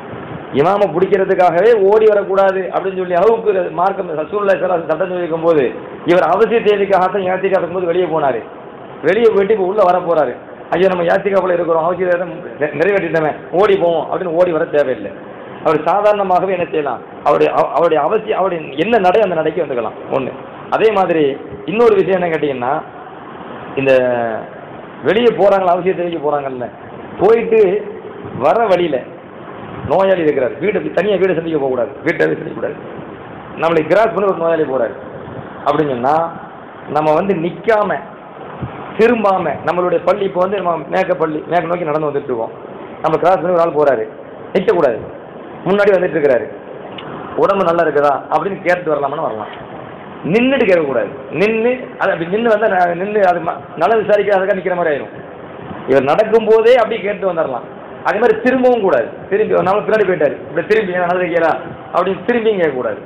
இமாமை பிடிக்கிறதுக்காகவே ஓடி வரக்கூடாது அப்படின்னு சொல்லி அளவுக்கு மார்க்கம் ரசூல்லா ஸல்லல்லாஹு சட்டம் சொல்லியிருக்கும் போது இவர் அவசிய தேவைக்காகத்தான் யாத்திகா இருக்கும்போது வெளியே போனார் வெளியே போயிட்டு இப்போ உள்ளே வர போறாரு ஐயோ நம்ம யாத்திகாவில் இருக்கிறோம் அவசிய தேவை நெ- நிறைவேற்றிட்டோமே ஓடி போவோம் அப்படின்னு ஓடி வர தேவையில்லை அவர் சாதாரணமாகவே என்ன செய்யலாம் அவருடைய அவ- அவருடைய அவசியம் அவருடைய என்ன நடை அந்த நடைக்கு வந்துக்கலாம் ஒன்று அதே மாதிரி இன்னொரு விஷயம் என்ன கேட்டிங்கன்னா இந்த வெளியே போகிறாங்களா அவசிய தேவைக்கு போகிறாங்கல்ல போயிட்டு வர வழியில் நோயாளி இருக்கிறார் வீடு தனியாக வீடு சந்திக்க போகக்கூடாது வீட்டை சந்திக்கக்கூடாது நம்மளை கிராஸ் பண்ணி ஒரு நோயாளி போகிறாரு அப்படின்னு சொன்னால் நம்ம வந்து நிற்காம திரும்பாம நம்மளுடைய பள்ளி இப்போ வந்து நம்ம மேக்க பள்ளி மேக்க நோக்கி நடந்து வந்துட்டு இருக்கோம் நம்ம கிராஸ் பண்ணி ஒரு ஆள் போகிறாரு நிற்கக்கூடாது முன்னாடி வந்துட்டு இருக்கிறாரு உடம்பு நல்லா இருக்குதா அப்படின்னு கேட்டு வரலாமான்னு வரலாம் நின்றுட்டு கேட்கக்கூடாது நின்று அது அப்படி நின்று வந்தால் நின்று அது ம- நலம் விசாரிக்காதக்கா நிற்கிற மாதிரி ஆயிரும் இவர் நடக்கும்போதே அப்படி கேட்டு வந்துடலாம் அதே மாதிரி திரும்பவும் கூடாது திரும்பி நம்ம பின்னாடி போயிட்டாரு இப்படி திரும்பி ஏன் நடந்துருக்கீங்களா அப்படின்னு திரும்பியும் கேட்கக்கூடாது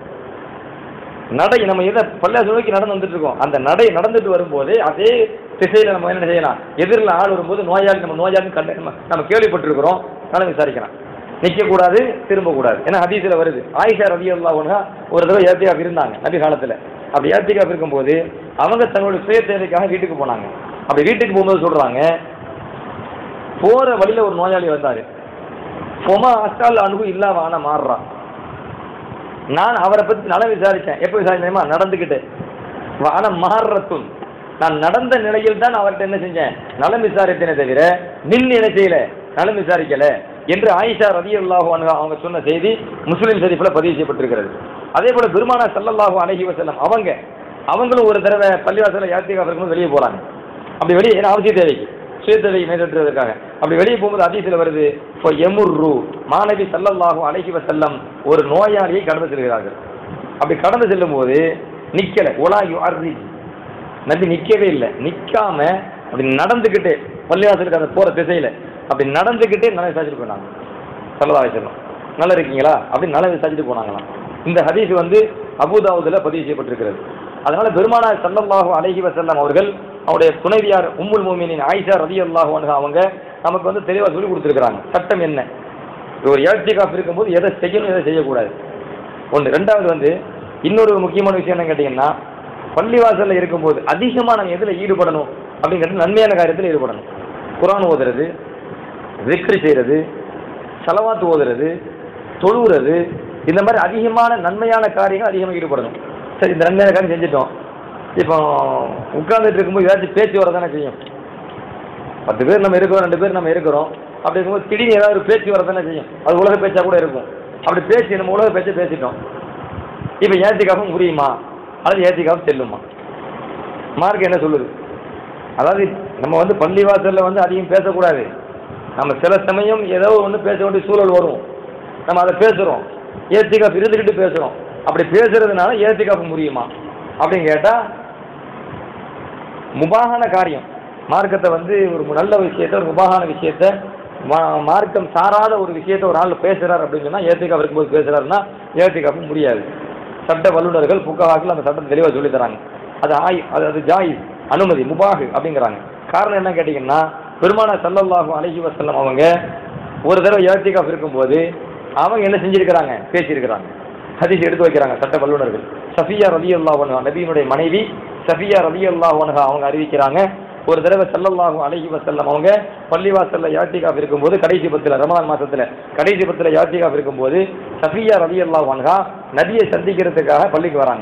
நடை நம்ம எதை பல்லாசு நோக்கி நடந்து வந்துட்டு இருக்கோம் அந்த நடை நடந்துட்டு வரும்போது அதே திசையில நம்ம என்ன செய்யலாம் எதிரில் ஆள் வரும்போது நோயாளி நம்ம நோயாளி கண்டு நம்ம நம்ம கேள்விப்பட்டிருக்கிறோம் நலம் விசாரிக்கலாம் நிற்கக்கூடாது திரும்பக்கூடாது ஏன்னா ஹதீஸில் வருது ஆயிஷா ரவி அல்லாஹா ஒரு தடவை ஏத்திகாப் இருந்தாங்க நபி காலத்தில் அப்படி ஏத்திகாப் இருக்கும்போது அவங்க தங்களுடைய சுய தேவைக்காக வீட்டுக்கு போனாங்க அப்படி வீட்டுக்கு போகும்போது சொல்றாங்க போற வழியில ஒரு நோயாளி வந்தாரு பொமா அஸ்டால் அணுகு இல்லாம ஆன மாறுறான் நான் அவரை பத்தி நலம் விசாரிச்சேன் எப்போ விசாரிச்சேமா நடந்துக்கிட்டு வான மாறுறத்தும் நான் நடந்த நிலையில் தான் அவர்கிட்ட என்ன செஞ்சேன் நலம் விசாரித்தேனே தவிர நின்று என்ன செய்யல நலம் விசாரிக்கல என்று ஆயிஷா ரதி அல்லாஹு அவங்க சொன்ன செய்தி முஸ்லிம் ஷரீஃபில் பதிவு செய்யப்பட்டிருக்கிறது அதே போல பெருமானா ஸல்லல்லாஹு அலைஹி வஸல்லம் அவங்க அவங்களும் ஒரு தடவை பள்ளிவாசல யாத்திரிகா இருக்கும்போது வெளியே போறாங்க அப்படி வெளியே ஏன்னா அவசிய தேவைக்கு சுய தேவையை நிறைவேற்றுவதற்காக அப்படி வெளியே போகும்போது அதிசயில் வருது இப்போ எமுர்ரு மாணவி ஸல்லல்லாஹு அலைஹி வஸல்லம் ஒரு நோயாளியை கடந்து செல்கிறார்கள் அப்படி கடந்து செல்லும் போது நிக்கல ஒலா யு அர்ரி நபி நிக்கவே இல்லை நிக்காம அப்படி நடந்துக்கிட்டு பள்ளிவாசலுக்கு அந்த போற திசையில அப்படி நடந்துக்கிட்டே நல்லா விசாரிச்சுட்டு போனாங்க சல்லா செல்லம் நல்லா இருக்கீங்களா அப்படி நல்லா விசாரிச்சுட்டு போனாங்களாம் இந்த ஹதீஸ் வந்து அபுதாவுதுல பதிவு செய்யப்பட்டிருக்கிறது அதனால பெருமானார் ஸல்லல்லாஹு அலைஹி வஸல்லம் அவர்கள் அவருடைய துணைவியார் உம்முல் மூமினின் ஆயிஷா ரலியல்லாஹு அன்ஹா அவங்க நமக்கு வந்து தெளிவாக சொல்லி கொடுத்துருக்காங்க சட்டம் என்ன ஒரு ஏழ்த்திகாஃப் இருக்கும்போது எதை செய்யணும் எதை செய்யக்கூடாது ஒன்று ரெண்டாவது வந்து இன்னொரு முக்கியமான விஷயம் என்ன கேட்டிங்கன்னா பள்ளிவாசலில் இருக்கும்போது அதிகமாக நம்ம எதில் ஈடுபடணும் அப்படிங்கிறது நன்மையான காரியத்தில் ஈடுபடணும் குரான் ஓதுறது விக்ரி செய்கிறது செலவாத்து ஓதுறது தொழுகிறது இந்த மாதிரி அதிகமான நன்மையான காரியங்கள் அதிகமாக ஈடுபடணும் சரி இந்த நன்மையான காரியம் செஞ்சுட்டோம் இப்போ உட்கார்ந்துட்டு இருக்கும்போது ஏதாச்சும் பேச்சு வரதானே செய்யும் பத்து பேர் நம்ம இருக்கிறோம் ரெண்டு பேர் நம்ம இருக்கிறோம் அப்படி இருக்கும்போது திடீர்னு ஏதாவது ஒரு பேச்சு வரதானே செய்யும் அது உலக பேச்சா கூட இருக்கும் அப்படி பேசி நம்ம உலக பேச்சை பேசிட்டோம் இப்போ ஏத்திக்காவும் புரியுமா அல்லது ஏத்திக்காவும் செல்லுமா மார்க் என்ன சொல்லுது அதாவது நம்ம வந்து பள்ளிவாசல்ல வந்து அதிகம் பேசக்கூடாது நம்ம சில சமயம் ஏதோ ஒன்று பேச வேண்டிய சூழல் வரும் நம்ம அதை பேசுகிறோம் ஏத்திகாப் இருந்துக்கிட்டு பேசுகிறோம் அப்படி பேசுறதுனால ஏத்திகாப்பு முடியுமா அப்படின்னு கேட்டால் முபாகான காரியம் மார்க்கத்தை வந்து ஒரு நல்ல விஷயத்த ஒரு முபாகான விஷயத்த மா- மார்க்கம் சாராத ஒரு விஷயத்த ஒரு ஆள் பேசுறார் அப்படின்னு சொன்னா ஏத்திகாப் இருக்கும்போது பேசுறாருன்னா ஏத்திகாப்பு முடியாது சட்ட வல்லுநர்கள் புக்காக்கள் அந்த சட்டத்தை தெளிவாக சொல்லி தராங்க அது ஆய் அது அது ஜாயிஸ் அனுமதி முபாகு அப்படிங்கிறாங்க காரணம் என்ன கேட்டிங்கன்னா பெருமானா சல்லல்லாஹு அலைஹி வஸல்லம் அவங்க ஒரு தடவை ஏத்திகாப் இருக்கும்போது அவங்க என்ன செஞ்சிருக்கிறாங்க பேசியிருக்கிறாங்க ஹதீஸ் எடுத்து வைக்கிறாங்க சட்ட வல்லுநர்கள் சஃபியா ரலி அல்லாஹ் நபியினுடைய மனைவி சஃபியா ரலி அல்லாஹ் அவங்க அறிவிக்கிறாங்க ஒரு தடவை ஸல்லல்லாஹு அலைஹி வஸல்லம் அவங்க பள்ளிவாசல்ல யாத்திகாப் இருக்கும்போது கடைசி பத்துல ரமலான் மாசத்துல கடைசி பத்துல யாத்திகாப் இருக்கும்போது சஃபியா ரலி அல்லாஹ் அன்ஹா நபியை சந்திக்கிறதுக்காக பள்ளிக்கு வராங்க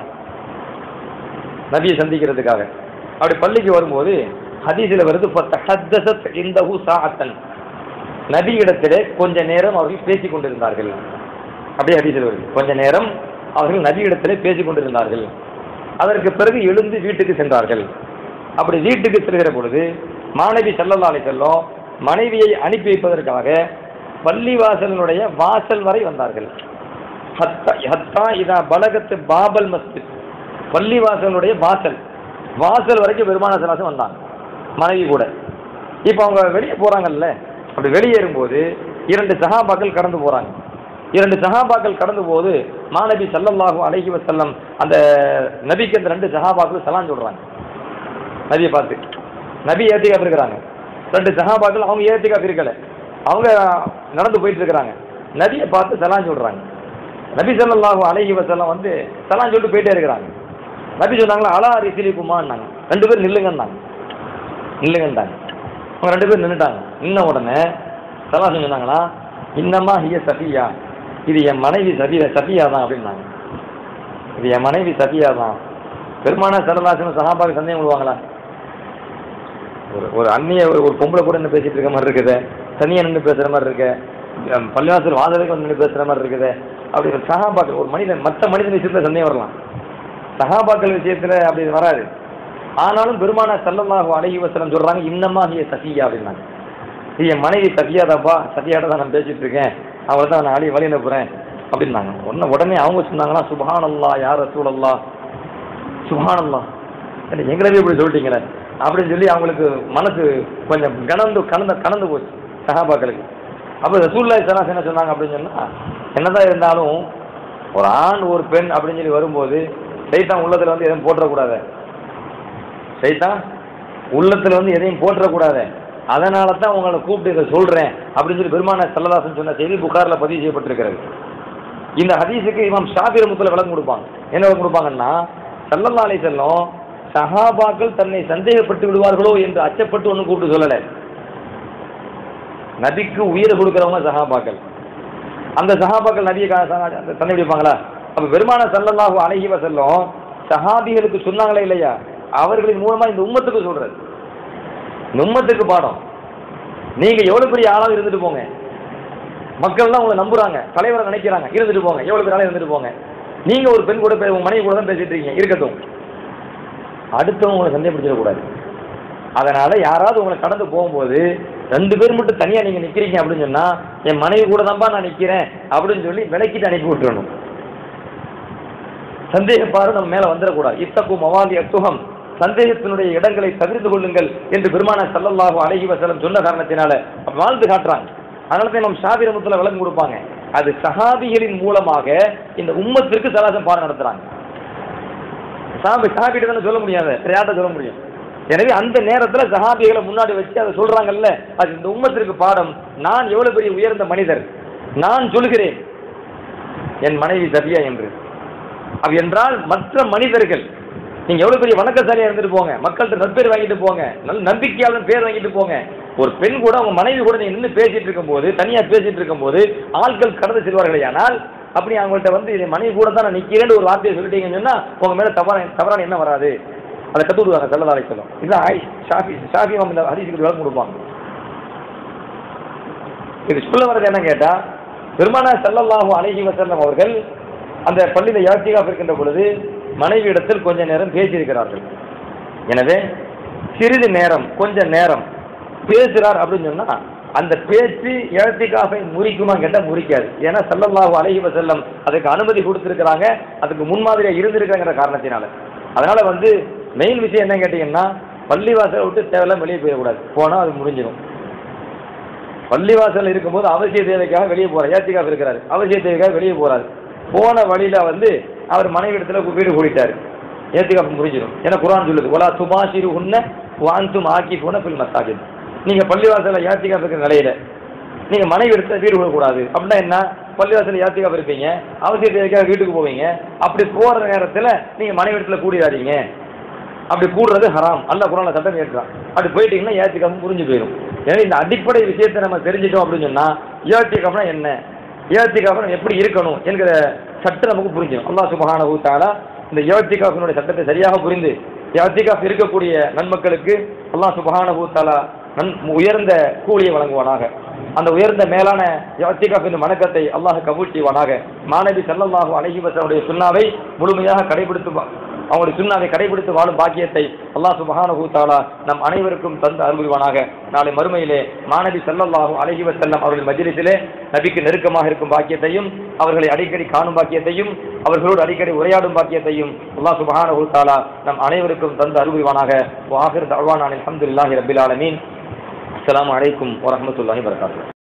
நபியை சந்திக்கிறதுக்காக அப்படி பள்ளிக்கு வரும்போது ஹதீஸில் வருது ஃபத்தஹத்தஸத் இந்தஹு சாஅத்தன் நபியிடத்திலே கொஞ்ச நேரம் அவர்கள் பேசிக் கொண்டிருந்தார்கள் அப்படியே ஹதீஸில் வருது கொஞ்ச நேரம் அவர்கள் நபியிடத்திலே பேசிக் கொண்டிருந்தார்கள் அதற்கு பிறகு எழுந்து வீட்டுக்கு சென்றார்கள் அப்படி வீட்டுக்கு செல்கிற பொழுது மாணவி ஸல்லல்லாஹு அலைஹி செல்லும் மனைவியை அனுப்பி வைப்பதற்காக பள்ளிவாசலினுடைய வாசல் வரை வந்தார்கள் ஹத்தா ஹத்தா இதா பலகத்து பாபல் மஸ்ஜித் பள்ளிவாசலுடைய வாசல் வாசல் வரைக்கும் பெருமான சலாசம் வந்தாங்க மனைவி கூட இப்போ அவங்க வெளியே போறாங்கல்ல அப்படி வெளியேறும்போது இரண்டு சஹாபாக்கள் கடந்து போறாங்க இரண்டு சஹாபாக்கள் கடந்து போது மாநபி ஸல்லல்லாஹு அலைஹி வஸல்லம் அந்த நபிக்கு அந்த ரெண்டு சஹாபாக்கள் சலாம் சொல்றாங்க நபியை பார்த்து நபி ஏத்திகாப் இருக்கிறாங்க ரெண்டு சஹாபாக்கள் அவங்க ஏத்திகாப் இருக்கல அவங்க நடந்து போயிட்டு இருக்கிறாங்க நபியை பார்த்து சலாம் சொல்றாங்க நபி ஸல்லல்லாஹு அலைஹி வஸல்லம் வந்து சலாம் சொல்லிட்டு போயிட்டே இருக்கிறாங்க நபி சொன்னாங்களா அலா ரிசிலிக்குமான்னாங்க ரெண்டு பேரும் நில்லுங்கன்னாங்க நில்லுங்கன்ட்டாங்க அவங்க ரெண்டு பேரும் நின்றுட்டாங்க நின்ன உடனே சலாம் சொன்னாங்களா இன்னமா ஹிய சஃபியா இது என் மனைவி சஃபியா சஃபியா தான் அப்படின்னாங்க இது என் மனைவி சஃபியா தான் பெருமான சரலாசன சகாபாக்கு சந்தேகம் விடுவாங்களா ஒரு ஒரு அந்நிய ஒரு ஒரு பொம்பளை கூட என்ன பேசிட்டு இருக்க மாதிரி இருக்குது தனியா நின்று பேசுற மாதிரி இருக்கு அஹ் பள்ளிவாசல் வாசலுக்கு வந்து நின்று பேசுற மாதிரி இருக்குது அப்படி ஒரு சகாபாக்கள் ஒரு மனிதன் மற்ற மனிதன் விஷயத்துல சந்தேகம் வரலாம் சகாபாக்கள் விஷயத்துல அப்படி வராது ஆனாலும் பெருமான சல்லல்லாஹு அலைஹி வஸல்லம் சொல்றாங்க இன்னமா ஹிய சஃபியா அப்படின்னாங்க இது என் மனைவி சஃபியா தான்ப்பா சஃபியாட்ட தான் நான் பேசிட்டு இருக்கேன் அவளை தான் நான் அழி வழி அனுப்புறேன் அப்படின்னாங்க உடனே உடனே அவங்க சொன்னாங்களா சுபஹானல்லா யார் ரசூலல்லா சுபஹானல்லா என்ன எங்களவே இப்படி சொல்லிட்டீங்களே அப்படின்னு சொல்லி அவங்களுக்கு மனசு கொஞ்சம் கனந்து கலந்து கலந்து போச்சு சஹாபாக்களுக்கு அப்போ ரசூல்லா சலாஸ் என்ன சொன்னாங்க அப்படின்னு சொன்னா என்னதான் இருந்தாலும் ஒரு ஆண் ஒரு பெண் அப்படின்னு சொல்லி வரும்போது சைத்தான் உள்ளத்துல வந்து எதுவும் போட்டுறக்கூடாது சைத்தான் உள்ளத்துல வந்து எதையும் போட்டுறக்கூடாது அதனால தான் உங்களை கூப்பிட்டு இதை சொல்றேன் அப்படின்னு சொல்லி பெருமான செல்லதாசன் சொன்ன செய்தி புகாரில் பதிவு செய்யப்பட்டிருக்கிறது இந்த ஹதீஸுக்கு இமாம் ஷாபி ரமுத்துல விளக்கம் கொடுப்பாங்க என்ன விளக்கம் கொடுப்பாங்கன்னா சல்லல்லா அலை செல்லம் சஹாபாக்கள் தன்னை சந்தேகப்பட்டு விடுவார்களோ என்று அச்சப்பட்டு ஒன்றும் கூப்பிட்டு சொல்லலை நபிக்கு உயிரை கொடுக்குறவங்க சஹாபாக்கள் அந்த சஹாபாக்கள் நபியை கா- சா- அந்த தன்னை பிடிப்பாங்களா அப்ப பெருமான சல்லல்லாஹு அலைஹி வஸல்லம் சஹாபிகளுக்கு சொன்னாங்களே இல்லையா அவர்களின் மூலமா இந்த உம்மத்துக்கு சொல்றது இந்த உம்மத்துக்கு பாடம் நீங்க எவ்வளவு பெரிய ஆளாக இருந்துட்டு போங்க மக்கள்லாம் உங்களை நம்புறாங்க தலைவரை நினைக்கிறாங்க இருந்துட்டு போங்க எவ்வளவு பெரிய ஆளா இருந்துட்டு போங்க நீங்க ஒரு பெண் கூட பே- உங்க மனைவி கூட தான் பேசிட்டு இருக்கீங்க இருக்கட்டும் அடுத்தவங்க உங்களை சந்தேகப்படுத்திடக்கூடாது அதனால யாராவது உங்களை கடந்து போகும்போது ரெண்டு பேர் மட்டும் தனியா நீங்க நிக்கிறீங்க அப்படின்னு சொன்னா என் மனைவி கூட தான்ப்பா நான் நிக்கிறேன் அப்படின்னு சொல்லி விலக்கிட்டு அனுப்பி விட்டுறணும் சந்தேகப்பாரு நம்ம மேல வந்துடக்கூடாது இத்தக்கும் மவாதி அத்துகம் சந்தேகத்தினுடைய இடங்களை தவிர்த்து கொள்ளுங்கள் என்று பெருமான சல்லல்லாஹு அலைஹி வஸல்லம் சொன்ன காரணத்தினால அப்ப வாழ்ந்து காட்டுறாங்க அதனால தான் நம்ம ஷாபிரமத்துல விளக்கம் கொடுப்பாங்க அது சஹாபிகளின் மூலமாக இந்த உம்மத்திற்கு சலாசம் பாடம் நடத்துறாங்க சாபி சாபிட்டு தானே சொல்ல முடியாது வேற யார்கிட்ட சொல்ல முடியும் எனவே அந்த நேரத்துல சஹாபிகளை முன்னாடி வச்சு அதை சொல்றாங்கல்ல அது இந்த உம்மத்திற்கு பாடம் நான் எவ்வளவு பெரிய உயர்ந்த மனிதர் நான் சொல்கிறேன் என் மனைவி சபியா என்று அப்ப என்றால் மற்ற மனிதர்கள் நீங்க எவ்வளவு பெரிய வணக்கசாலியா இருந்துட்டு போங்க மக்கள்கிட்ட நற்பேர் வாங்கிட்டு போங்க நல்ல நம்பிக்கையாளர் பேர் வாங்கிட்டு போங்க ஒரு பெண் கூட உங்க மனைவி கூட நீங்க நின்று பேசிட்டு இருக்கும்போது தனியா பேசிட்டு இருக்கும்போது ஆட்கள் கடந்து செல்வார்களே ஆனால் அப்படி அவங்கள்ட்ட வந்து என் மனைவி கூட தான் நான் நிக்கிறேன்னு ஒரு வார்த்தையை சொல்லிட்டீங்கன்னு சொன்னா உங்க மேல தவறான தவறான என்ன வராது அதை கத்து விடுவாங்க செல்லதாலை சொல்லும் இதுதான் ஆய் ஷாஃபி ஷாஃபி மாம் இந்த ஹரிசுக்கு விளக்கம் கொடுப்பாங்க இது சொல்ல வர்றது என்ன கேட்டா பெருமானா ஸல்லல்லாஹு அலைஹி வஸல்லம் அவர்கள் அந்த பள்ளியில யாத்திகாப் இருக்கின்ற பொழுது மனைவியிடத்தில் கொஞ்ச நேரம் பேசியிருக்கிறார்கள் எனவே சிறிது நேரம் கொஞ்ச நேரம் பேசுறார் அப்படின்னு சொன்னா அந்த பேச்சு ஏத்திகாஃபை முறிக்குமா கேட்டா முறிக்காது ஏன்னா ஸல்லல்லாஹு அலைஹி வஸல்லம் அதுக்கு அனுமதி கொடுத்திருக்கிறாங்க அதுக்கு முன்மாதிரியா இருந்திருக்காங்கிற காரணத்தினால அதனால வந்து மெயின் விஷயம் என்ன கேட்டீங்கன்னா பள்ளிவாசலை விட்டு தேவையில்லாம வெளியே போயிடக்கூடாது போனா அது முடிஞ்சிடும் பள்ளிவாசல் இருக்கும்போது அவசிய தேவைக்காக வெளியே போறார் ஏத்திகாஃப் இருக்கிறாரு அவசிய தேவைக்காக வெளியே போறாரு போன வழியில வந்து அவர் மனைவி இடத்துல வீடு கூடிட்டாரு ஏத்திகாஃப் முடிஞ்சிடும் ஏன்னா குர்ஆன் சொல்லுது ஒலா துபாஷிரு உன்ன வாந்தும் ஆக்கி போன பில் மசாஜித் நீங்க பள்ளிவாசல்ல ஏத்திகாஃப் இருக்கிற நிலையில நீங்க மனைவி இடத்துல வீடு கூடாது அப்படின்னா என்ன பள்ளிவாசல்ல ஏத்திகாஃப் இருப்பீங்க அவசிய தேவைக்காக வீட்டுக்கு போவீங்க அப்படி போற நேரத்துல நீங்க மனைவி இடத்துல கூடிடாதீங்க அப்படி கூடுறது ஹராம் அல்லாஹ் குரான்ல சட்டம் ஏற்றான் அப்படி போயிட்டீங்கன்னா ஏத்திகாஃபும் புரிஞ்சு போயிடும் எனவே இந்த அடிப்படை விஷயத்தை நம்ம தெரிஞ்சிட்டோம் அப்படின்னு சொன்னா ஏத்திகாஃப்னா என்ன ஏத்திகாஃப்னா எப்படி இருக்கணும் என்கிற சட்டம் நமக்கு புரிஞ்சிடும் அல்லாஹ் சுபஹானஹு தஆலா இந்த ஏத்திகாஃபினுடைய சட்டத்தை சரியாக புரிந்து ஏத்திகாஃப் இருக்கக்கூடிய நன்மக்களுக்கு அல்லாஹ் சுபஹானஹு தஆலா நன் உயர்ந்த கூலியை வழங்குவானாக அந்த உயர்ந்த மேலான யாத்திகாஃப் என்ற வணக்கத்தை அல்லாஹ் கபூல் செய்வானாக மாணவி ஸல்லல்லாஹு அலைஹி வஸல்லுடைய சுன்னாவை முழுமையாக கடைபிடித்து வா- அவங்களுடைய சுன்னாவை கடைபிடித்து வாழும் பாக்கியத்தை அல்லாஹ் சுப்ஹானஹு தஆலா நம் அனைவருக்கும் தந்து அருள்வானாக நாளை மறுமையிலே மாணவி ஸல்லல்லாஹு அலைஹி வஸல்லம் அவர்கள் மஜ்லிஸிலே நபிக்கு நெருக்கமாக இருக்கும் பாக்கியத்தையும் அவர்களை அடிக்கடி காணும் பாக்கியத்தையும் அவர்களோடு அடிக்கடி உரையாடும் பாக்கியத்தையும் அல்லாஹ் சுப்ஹானஹு தஆலா நம் அனைவருக்கும் தந்து அருள்வானாக வாஹிர் தஅவானா அல்ஹம்துலில்லாஹி ரப்பில் ஆலமீன் அஸ்ஸலாமு அலைக்கும் வரஹ்மத்துல்லாஹி வபரகாத்துஹு